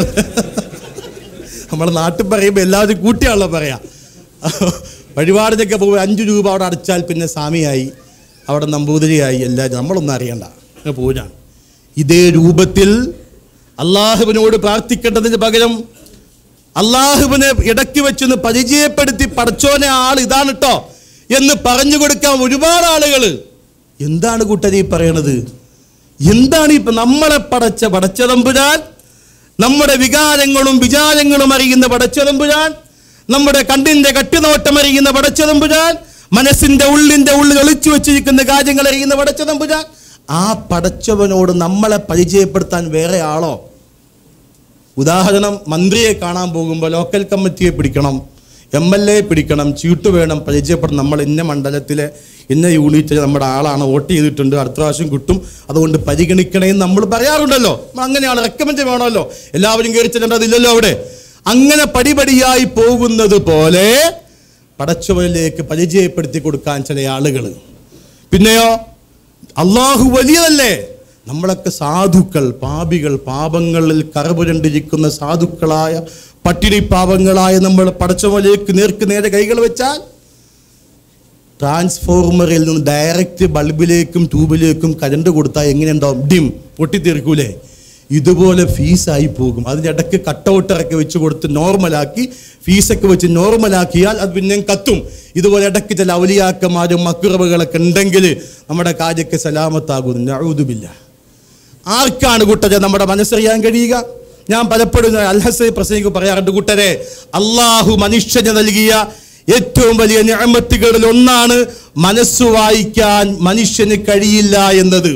നമ്മുടെ നാട്ടിൽ പറയുമ്പോൾ എല്ലാവരും കൂട്ടിയാണല്ലോ പറയാ വഴിപാടിനൊക്കെ പോകുമ്പോൾ അഞ്ച് രൂപ അവിടെ അടച്ചാൽ പിന്നെ സ്വാമിയായി അവിടെ നമ്പൂതിരിയായി എല്ലാവരും നമ്മളൊന്നും അറിയണ്ട അങ്ങ് പോരാണ് ഇതേ രൂപത്തിൽ അള്ളാഹുവിനോട് പ്രാർത്ഥിക്കേണ്ടതിന് പകരം അള്ളാഹുവിനെ ഇടയ്ക്ക് വെച്ചൊന്ന് പരിചയപ്പെടുത്തി പടച്ചോനെ ആൾ ഇതാണ് കേട്ടോ എന്ന് പറഞ്ഞു കൊടുക്കാൻ ഒരുപാട് ആളുകൾ എന്താണ് കൂട്ടരി പറയണത് എന്താണ് ഇപ്പൊ നമ്മളെ പടച്ച പടച്ചതമ്പുരാൻ നമ്മുടെ വികാരങ്ങളും വിചാരങ്ങളും അറിയുന്ന പടച്ചതമ്പുരാൻ നമ്മുടെ കണ്ണിന്റെ കട്ടുനോട്ടം അറിയുന്ന പടച്ചതമ്പുരാൻ മനസ്സിന്റെ ഉള്ളിന്റെ ഉള്ളിൽ ഒളിച്ചു വെച്ചിരിക്കുന്ന കാര്യങ്ങൾ അറിയുന്ന പടച്ചതമ്പുരാൻ ആ പടച്ചവനോട് നമ്മളെ പരിചയപ്പെടുത്താൻ വേറെ ആളോ ഉദാഹരണം മന്ത്രിയെ കാണാൻ പോകുമ്പോൾ ലോക്കൽ കമ്മിറ്റിയെ പിടിക്കണം എം എൽ എ പിടിക്കണം ചീട്ട് വേണം പരിചയപ്പെടണം നമ്മൾ ഇന്ന മണ്ഡലത്തിലെ ഇന്ന യൂണിറ്റിൽ നമ്മുടെ ആളാണ് വോട്ട് ചെയ്തിട്ടുണ്ട് അടുത്ത പ്രാവശ്യം കിട്ടും അതുകൊണ്ട് പരിഗണിക്കണേ എന്ന് നമ്മൾ പറയാറുണ്ടല്ലോ നമ്മൾ അങ്ങനെയാണ് റെക്കമെൻഡ് വേണമല്ലോ എല്ലാവരും കയറി ചെല്ലേണ്ടതില്ലല്ലോ അവിടെ അങ്ങനെ പടിപടിയായി പോകുന്നത് പോലെ പടച്ചവനിലേക്ക് പരിചയപ്പെടുത്തി കൊടുക്കാൻ ചില ആളുകൾ പിന്നെയോ അള്ളാഹു വലിയതല്ലേ നമ്മളൊക്കെ സാധുക്കൾ പാപികൾ പാപങ്ങളിൽ കറപുരണ്ടിരിക്കുന്ന സാധുക്കളായ പട്ടിണി പാപങ്ങളായ നമ്മൾ പടച്ചവനിലേക്ക് നേർക്ക് നേരെ കൈകൾ വെച്ചാൽ ട്രാൻസ്ഫോർമറിൽ നിന്ന് ഡയറക്റ്റ് ബൾബിലേക്കും ട്യൂബിലേക്കും കരണ്ട് കൊടുത്താൽ എങ്ങനെയുണ്ടാവും ഡിം പൊട്ടിത്തെറിക്കൂലേ ഇതുപോലെ ഫീസായി പോകും അതിനിടയ്ക്ക് കട്ടൗട്ടറൊക്കെ വെച്ച് കൊടുത്ത് നോർമലാക്കി ഫീസൊക്കെ വെച്ച് നോർമലാക്കിയാൽ അത് പിന്നെയും കത്തും ഇതുപോലെ ഇടയ്ക്ക് ചില ഔലിയാക്കന്മാരും മക്കുറവുകളൊക്കെ ഉണ്ടെങ്കിൽ നമ്മുടെ കാര്യമൊക്കെ സലാമത്താകുന്നു നഴുതുമില്ല ആർക്കാണ് കൂട്ടരെ നമ്മുടെ മനസ്സറിയാൻ കഴിയുക ഞാൻ പലപ്പോഴും അൽഹസ പ്രസംഗിക്ക് പറയാറുണ്ട് കൂട്ടരെ അള്ളാഹു മനുഷ്യന് നൽകിയ ഏറ്റവും വലിയ ഞാമത്തുകളിൽ ഒന്നാണ് മനസ്സ് വായിക്കാൻ മനുഷ്യന് കഴിയില്ല എന്നത്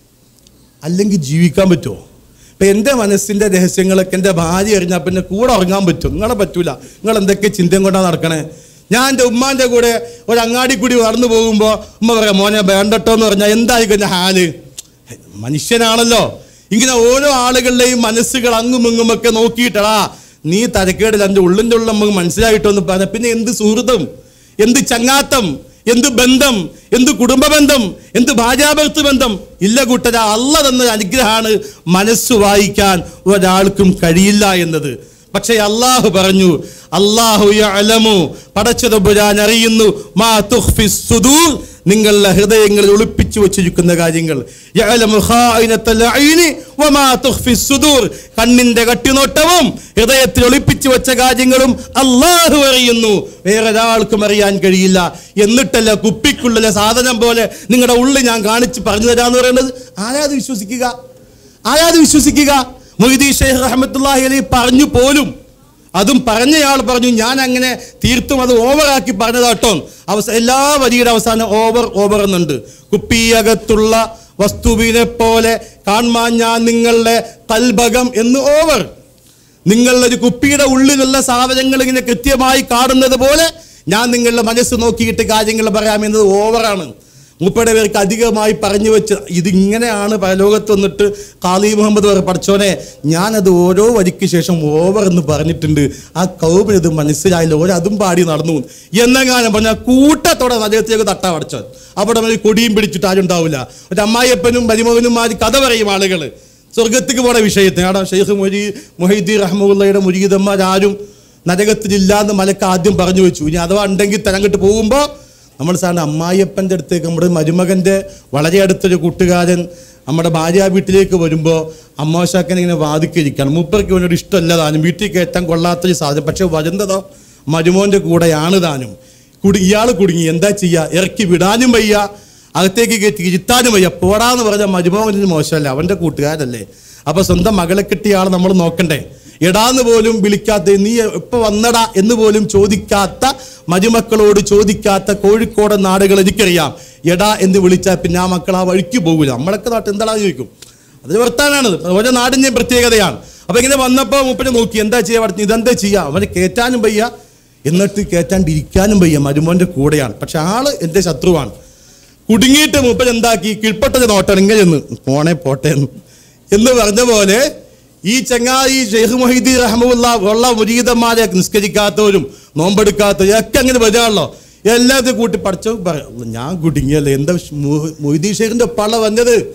അല്ലെങ്കിൽ ജീവിക്കാൻ പറ്റുമോ ഇപ്പൊ എൻ്റെ മനസ്സിന്റെ രഹസ്യങ്ങളൊക്കെ എൻ്റെ ഭാര്യ അറിഞ്ഞാൽ പിന്നെ കൂടെ ഉറങ്ങാൻ പറ്റും നിങ്ങളെ പറ്റൂല നിങ്ങൾ എന്തൊക്കെ ചിന്തയും കൊണ്ടാണ് നടക്കണേ ഞാൻ എൻ്റെ ഉമ്മാന്റെ കൂടെ ഒരു അങ്ങാടി കൂടി നടന്നു പോകുമ്പോൾ ഉമ്മ പറയാം മോനെ വേണ്ടട്ടോ എന്ന് പറഞ്ഞാൽ എന്തായിരിക്കും എൻ്റെ ഹാല് മനുഷ്യനാണല്ലോ ഇങ്ങനെ ഓരോ ആളുകളുടെയും മനസ്സുകൾ അങ്ങും ഇങ്ങും ഒക്കെ നോക്കിയിട്ടടാ നീ തരക്കേടില്ല എൻ്റെ ഉള്ളിൻ്റെ ഉള്ളിൽ നമുക്ക് മനസ്സിലായിട്ടൊന്ന് പറഞ്ഞ പിന്നെ എന്ത് സുഹൃത്തും എന്ത് ചങ്ങാത്തം എന്ത് ബന്ധം എന്ത് കുടുംബ ബന്ധം എന്ത് ഭാര്യാഭർത്തൃ ബന്ധം ഇല്ല കൂട്ടര അല്ല തന്ന അനുഗ്രഹമാണ് മനസ്സ് വായിക്കാൻ ഒരാൾക്കും കഴിയില്ല എന്നത് പക്ഷേ അള്ളാഹു പറഞ്ഞു അള്ളാഹു യഅലമു പടച്ചതമ്പുരാൻ അറിയുന്നു മാ തുഖ്ഫി സുദൂർ നിങ്ങളുടെ ഹൃദയങ്ങളിൽ ഒളിപ്പിച്ചു വച്ചിരിക്കുന്ന കാര്യങ്ങൾ യഅലമു ഖായിനത്തൽ അയ്നി വമാ തുഖ്ഫി സുദൂർ കണ്ണിന്റെ കട്ടിനോട്ടവും ഹൃദയത്തിൽ ഒളിപ്പിച്ചു വെച്ച കാര്യങ്ങളും അള്ളാഹു അറിയുന്നു വേറെ ഒരാൾക്കും അറിയാൻ കഴിയില്ല എന്നിട്ടല്ല കുപ്പിക്കുള്ളിലെ സാധനം പോലെ നിങ്ങളുടെ ഉള്ളിൽ ഞാൻ കാണിച്ച് പറഞ്ഞു തരാന്ന് പറയുന്നത് ആരാത് വിശ്വസിക്കുക ആരാത് വിശ്വസിക്കുക മൊയ്തീൻ ഷെയ്ഖ് റഹ്മത്തുള്ളാഹി അലൈഹി പറഞ്ഞു പോലും അതും പറഞ്ഞയാൾ പറഞ്ഞു ഞാൻ അങ്ങനെ തീർത്തും അത് ഓവറാക്കി പറഞ്ഞതാട്ടോ അവസ എല്ലാ വരിയുടെ അവസാനം ഓവർ ഓവർ എന്നുണ്ട് കുപ്പിയകത്തുള്ള വസ്തുവിനെ പോലെ കാൺമാൻ ഞാൻ നിങ്ങളുടെ തൽഭകം എന്ന് ഓവർ നിങ്ങളൊരു കുപ്പിയുടെ ഉള്ളിലുള്ള സാധനങ്ങൾ ഇങ്ങനെ കൃത്യമായി കാണുന്നത് പോലെ ഞാൻ നിങ്ങളുടെ മനസ്സ് നോക്കിയിട്ട് കാര്യങ്ങൾ പറയാമെന്നത് ഓവറാണ് മുപ്പയുടെ പേർക്ക് അധികമായി പറഞ്ഞു വെച്ച് ഇതിങ്ങനെയാണ് പരലോകത്ത് വന്നിട്ട് കാലി മുഹമ്മദ് പറ പഠിച്ചോനെ ഞാനത് ഓരോ വരിക്ക് ശേഷം ഓവർ എന്ന് പറഞ്ഞിട്ടുണ്ട് ആ കൗമിന് ഇത് മനസ്സിലായില്ല ഓരോ അതും പാടി നടന്നു എന്നെങ്ങാനും പറഞ്ഞാൽ കൂട്ടത്തോടെ അദ്ദേഹത്തേക്ക് തട്ടാ പഠിച്ചോ അവിടെ ഒരു കൊടിയും പിടിച്ചിട്ട് ആരും ഉണ്ടാവില്ല ഒരു അമ്മായിയപ്പനും മരുമകനും മാറി കഥ പറയും ആളുകൾ സ്വർഗത്തേക്ക് പോണ വിഷയത്തിന് അവിടെ ഷെയ്ഖ് മൊഴി മൊഹീദ്ദീൻ റഹ്മുള്ളയുടെ മുരീതന്മാരാരും നരകത്തിലില്ല എന്ന് മലക്ക് ആദ്യം പറഞ്ഞു വെച്ചു ഇനി അഥവാ ഉണ്ടെങ്കിൽ തരങ്ങിട്ട് പോകുമ്പോൾ നമ്മൾ സാറിന് അമ്മായിയപ്പൻ്റെ അടുത്തേക്ക് നമ്മുടെ മരുമകൻ്റെ വളരെ അടുത്തൊരു കൂട്ടുകാരൻ നമ്മുടെ ഭാര്യ വീട്ടിലേക്ക് വരുമ്പോൾ അമ്മാശാക്കൻ ഇങ്ങനെ വാദിക്കിരിക്കണം മൂപ്പർക്ക് ഇവനോട് ഇഷ്ടമല്ല താനും വീട്ടിൽ കയറ്റാൻ കൊള്ളാത്തൊരു സാധനം പക്ഷെ വരുന്നതോ മരുമോൻ്റെ കൂടെയാണ് താനും കുടി ഇയാൾ കുടുങ്ങി എന്താ ചെയ്യുക ഇറക്കി വിടാനും വയ്യ അകത്തേക്ക് കയറ്റി ഇരുത്താനും വയ്യ പോടാന്ന് പറഞ്ഞ മരുമോഹന് മോശമല്ല അവൻ്റെ കൂട്ടുകാരല്ലേ അപ്പൊ സ്വന്തം മകളെ കിട്ടിയ ആൾ നമ്മൾ നോക്കണ്ടേ എടാന്ന് പോലും വിളിക്കാത്ത നീ എപ്പോ വന്നടാ എന്ന് പോലും ചോദിക്കാത്ത മരുമക്കളോട് ചോദിക്കാത്ത കോഴിക്കോട് നാടുകൾ എനിക്കറിയാം എടാ എന്ന് വിളിച്ചാൽ പിന്നെ ആ മക്കൾ ആ വഴിക്ക് പോകില്ല നമ്മളൊക്കെ നാട്ടിൽ എന്താടാ ചോദിക്കും അത് വർത്താനാണ് ഓരോ നാടിൻ്റെയും പ്രത്യേകതയാണ് അപ്പൊ ഇങ്ങനെ വന്നപ്പോൾ മുപ്പനെ നോക്കി എന്താ ചെയ്യാ പറഞ്ഞു ഇതെന്താ ചെയ്യാ അവന് കയറ്റാനും വയ്യ എന്നിട്ട് കയറ്റാണ്ടിരിക്കാനും വയ്യ മരുമോന്റെ കൂടെയാണ് പക്ഷെ ആള് എന്റെ ശത്രുവാണ് കുടുങ്ങിയിട്ട് മൂപ്പൻ എന്താക്കി കീഴ്പ്പെട്ടത് നോട്ടം ഇങ്ങനെ ചെന്ന് പോണേ പോട്ടെ എന്ന് എന്ന് പറഞ്ഞ പോലെ ഈ ചങ്ങായി ഷെയ്ഖ് മൊഹീദി റഹമുല്ല ഉള്ള മുരീതന്മാരെ നിസ്കരിക്കാത്തവരും നോമ്പെടുക്കാത്തവരും ഒക്കെ അങ്ങനെ വരാണല്ലോ എല്ലാത്തും കൂട്ടി പഠിച്ചോ പറയാം ഞാൻ കുടുങ്ങിയല്ലേ എന്താ മൊയ്തീ ഷെയ്ഖിന്റെ ഒപ്പാള വന്നത്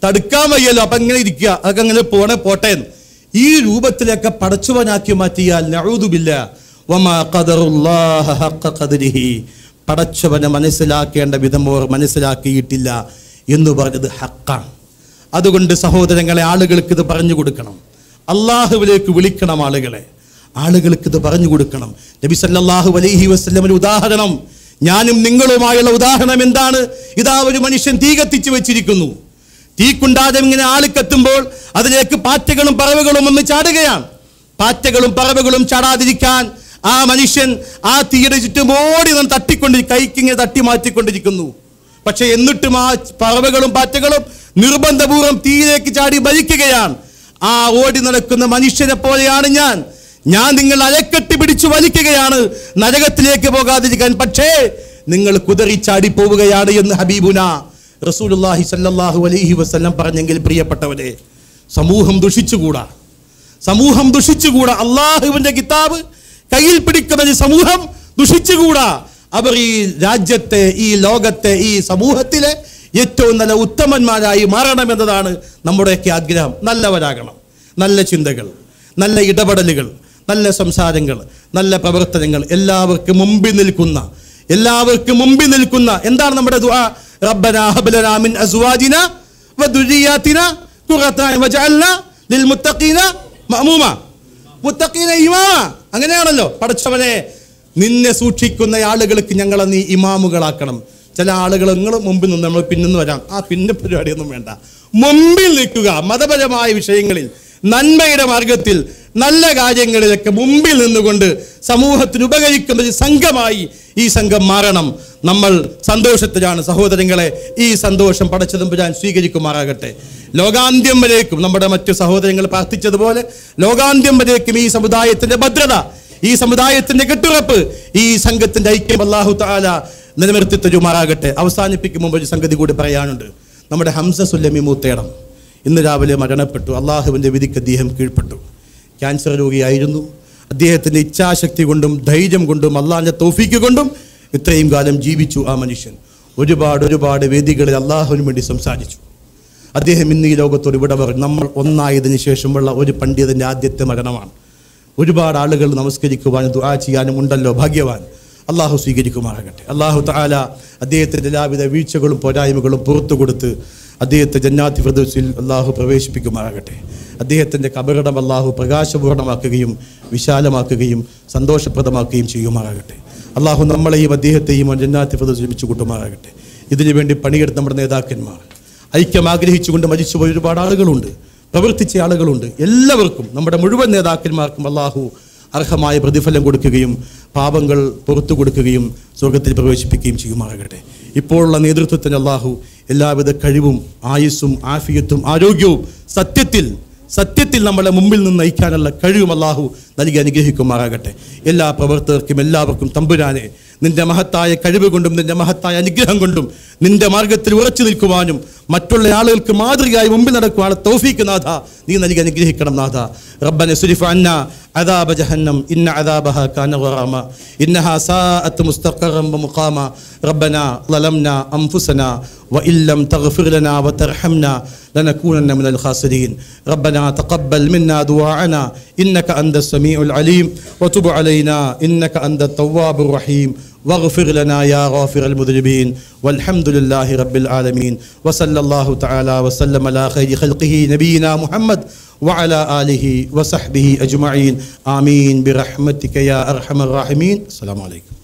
തടുക്കാൻ വയ്യല്ലോ അപ്പൊ ഇങ്ങനെ ഇരിക്കുക അതൊക്കെ അങ്ങനെ പോണേ പോട്ടെ എന്ന്. ഈ രൂപത്തിലൊക്കെ പടച്ചുവനാക്കി മാറ്റിയാൽ നഊദുബില്ല വമാ ഖദറുല്ലാഹ ഹഖ ഖദരിഹി പടച്ചവനെ മനസ്സിലാക്കേണ്ട വിധം അവർ മനസ്സിലാക്കിയിട്ടില്ല എന്ന് പറഞ്ഞത് ഹക്കാണ് അതുകൊണ്ട് സഹോദരങ്ങളെ ആളുകൾക്ക് ഇത് പറഞ്ഞു കൊടുക്കണം അള്ളാഹുവിലേക്ക് വിളിക്കണം ആളുകളെ ആളുകൾക്ക് ഇത് പറഞ്ഞു കൊടുക്കണം നബി സല്ലല്ലാഹു അലൈഹി വസല്ലമയുടെ ഉദാഹരണം ഞാനും നിങ്ങളുമായുള്ള ഉദാഹരണം എന്താണ് ഇതാ ഒരു മനുഷ്യൻ തീ കത്തിച്ചു വെച്ചിരിക്കുന്നു തീക്കുണ്ടാതെ ഇങ്ങനെ ആളിക്കെത്തുമ്പോൾ അതിലേക്ക് പാറ്റകളും പറവകളും ഒന്ന് ചാടുകയാണ് പാറ്റകളും പറവകളും ചാടാതിരിക്കാൻ ആ മനുഷ്യൻ ആ തീയുടെ ചുറ്റും ഓടി നിന്ന് തട്ടിക്കൊണ്ട് കൈക്കിങ്ങനെ തട്ടി മാറ്റിക്കൊണ്ടിരിക്കുന്നു പക്ഷെ എന്നിട്ടും ആ പറവകളും പാറ്റകളും നിർബന്ധപൂർവ്വം തീയിലേക്ക് ചാടി മരിക്കുകയാണ് ആ ഓടി നടക്കുന്ന മനുഷ്യനെ പോലെയാണ് ഞാൻ ഞാൻ നിങ്ങൾ അലക്കെട്ടി പിടിച്ചു വലിക്കുകയാണ് നരകത്തിലേക്ക് പോകാതിരിക്കാൻ പക്ഷേ നിങ്ങൾ കുതറി ചാടി പോവുകയാണ് എന്ന് ഹബീബുന റസൂലുള്ളാഹി സല്ലല്ലാഹു അലൈഹി വസല്ലം പറഞ്ഞെങ്കിൽ പ്രിയപ്പെട്ടവരെ സമൂഹം ദുഷിച്ചുകൂടാ സമൂഹം ദുഷിച്ചുകൂടാ അള്ളാഹുവിന്റെ കിതാബ് കയ്യിൽ പിടിക്കുന്ന ഈ സമൂഹം ദുഷിച്ചുകൂടാ അവർ ഈ രാജ്യത്തെ ഈ ലോകത്തെ ഈ സമൂഹത്തിലെ ഏറ്റവും നല്ല ഉത്തമന്മാരായി മാറണമെന്നതാണ് നമ്മുടെയൊക്കെ ആഗ്രഹം നല്ലവരാകണം നല്ല ചിന്തകൾ നല്ല ഇടപെടലുകൾ നല്ല സംസാരങ്ങൾ നല്ല പ്രവർത്തനങ്ങൾ എല്ലാവർക്കും മുമ്പിൽ നിൽക്കുന്ന എല്ലാവർക്കും മുമ്പിൽ നിൽക്കുന്ന എന്താണ് നമ്മുടെ ദുആ റബ്ബനാ ഹബ് ലനാ മിൻ അസ്വാജിന വദുരിയാതിന ഖുറത വജഅൽന ലിൽമുത്തഖീന മഅമൂമ മുത്തഖീന ഇമാമ അങ്ങനെയാണല്ലോ പടച്ചവനെ നിന്നെ സൂക്ഷിക്കുന്ന ആളുകൾക്ക് ഞങ്ങളെ നീ ഇമാമുകളാക്കണം ചില ആളുകൾ നിങ്ങൾ മുമ്പിൽ നിന്ന് നമ്മൾ പിന്നിന്ന് വരാം ആ പിന്നെ പരിപാടിയൊന്നും വേണ്ട മുമ്പിൽ നിൽക്കുക മതപരമായ വിഷയങ്ങളിൽ നന്മയുടെ മാർഗത്തിൽ നല്ല കാര്യങ്ങളിലൊക്കെ മുമ്പിൽ നിന്നുകൊണ്ട് സമൂഹത്തിന് ഉപകരിക്കുന്ന ഒരു സംഘമായി ഈ സംഘം മാറണം നമ്മൾ സന്തോഷത്തിലാണ് സഹോദരങ്ങളെ ഈ സന്തോഷം പടച്ചതുമ്പുരാൻ സ്വീകരിക്കുമാറാകട്ടെ ലോകാന്ത്യം വരേക്കും നമ്മുടെ മറ്റു സഹോദരങ്ങൾ പ്രാർത്ഥിച്ചതുപോലെ ലോകാന്ത്യം വരേക്കും ഈ സമുദായത്തിന്റെ ഭദ്രത ഈ സമുദായത്തിന്റെ കെട്ടുറപ്പ് ഈ സംഘത്തിന്റെ ഐക്യം അള്ളാഹു താല നിലനിർത്തി തരുമാറാകട്ടെ അവസാനിപ്പിക്കും മുമ്പ് ഒരു സംഗതി കൂടി പറയാനുണ്ട് നമ്മുടെ ഹംസ സുല്ലമി മൂത്തേടം ഇന്ന് രാവിലെ മരണപ്പെട്ടു അള്ളാഹുവിൻ്റെ വിധിക്ക് അദ്ദേഹം കീഴ്പ്പെട്ടു ക്യാൻസർ രോഗിയായിരുന്നു അദ്ദേഹത്തിൻ്റെ ഇച്ഛാശക്തി കൊണ്ടും ധൈര്യം കൊണ്ടും അള്ളാഹിൻ്റെ തോഫിക്ക് കൊണ്ടും ഇത്രയും കാലം ജീവിച്ചു ആ മനുഷ്യൻ ഒരുപാട് ഒരുപാട് വേദികളിൽ അള്ളാഹുവിന് വേണ്ടി സംസാരിച്ചു അദ്ദേഹം ഇന്ന് ഈ ലോകത്തോട് ഇവിടെ പറഞ്ഞു നമ്മൾ ഒന്നായതിനു ശേഷമുള്ള ഒരു പണ്ഡിതൻ്റെ ആദ്യത്തെ മരണമാണ് ഒരുപാട് ആളുകൾ നമസ്കരിക്കുവാനും ദുആ ചെയ്യാനും ഉണ്ടല്ലോ ഭാഗ്യവാൻ അള്ളാഹു സ്വീകരിക്കുമാറാകട്ടെ അള്ളാഹു താല അദ്ദേഹത്തിൻ്റെ എല്ലാവിധ വീഴ്ചകളും പോരായ്മകളും പുറത്തു കൊടുത്ത് അദ്ദേഹത്തെ ജന്നാത്തി ഫിർദൗസിൽ അള്ളാഹു പ്രവേശിപ്പിക്കുമാറാകട്ടെ അദ്ദേഹത്തിൻ്റെ കബറിടം അള്ളാഹു പ്രകാശപൂർണ്ണമാക്കുകയും വിശാലമാക്കുകയും സന്തോഷപ്രദമാക്കുകയും ചെയ്യുമാറാകട്ടെ അള്ളാഹു നമ്മളെയും അദ്ദേഹത്തെയും ജന്നാത്തി ഫിർദൗസിൽ ലഭിച്ചു കൂട്ടുമാറാകട്ടെ ഇതിനു വേണ്ടി പണിയെടുത്ത നമ്മുടെ നേതാക്കന്മാർ ഐക്യം ആഗ്രഹിച്ചുകൊണ്ട് മരിച്ചുപോയ ഒരുപാട് ആളുകളുണ്ട് പ്രവർത്തിച്ച ആളുകളുണ്ട് എല്ലാവർക്കും നമ്മുടെ മുഴുവൻ നേതാക്കന്മാർക്കും അള്ളാഹു അർഹമായ പ്രതിഫലം കൊടുക്കുകയും പാപങ്ങൾ പുറത്തു കൊടുക്കുകയും സ്വർഗത്തിൽ പ്രവേശിപ്പിക്കുകയും ചെയ്യുമാറാകട്ടെ ഇപ്പോഴുള്ള നേതൃത്വത്തിന് അള്ളാഹു എല്ലാവിധ കഴിവും ആയുസ്സും ആഫിയത്തും ആരോഗ്യവും സത്യത്തിൽ സത്യത്തിൽ നമ്മളെ മുമ്പിൽ നിന്ന് നയിക്കാനുള്ള കഴിവും അള്ളാഹു നൽകി അനുഗ്രഹിക്കുമാറാകട്ടെ എല്ലാ പ്രവർത്തകർക്കും എല്ലാവർക്കും തമ്പുരാനെ നിന്റെ മഹത്തായ കഴിവ് കൊണ്ടും നിന്റെ മഹത്തായ അനുഗ്രഹം കൊണ്ടും നിന്റെ മാർഗത്തിൽ ഉറച്ചു നിൽക്കുവാനും മറ്റുള്ള ആളുകൾക്ക് മാതൃകയായി മുമ്പിൽ നടക്കുവാണ് തൗഫീക്ക് നാഥ നീ നൽകി അനുഗ്രഹിക്കണം നാഥ റബ്ബന സുരിഫ അന്ന عذاب جهنم إن عذابها كان غراما إنها ساءت مستقرا ومقاما ربنا ظلمنا أنفسنا وإن لم تغفر لنا وترحمنا لنكونن من الخاسرين ربنا تقبل منا دعاءنا إنك أنت السميع العليم وتب علينا إنك أنت التواب الرحيم واغفر لنا يا غافر المذنبين والحمد لله رب العالمين وصلى الله تعالى وسلم على خير خلقه نبينا محمد وعلى آله وصحبه أجمعين آمين برحمتك يا أرحم الراحمين السلام عليكم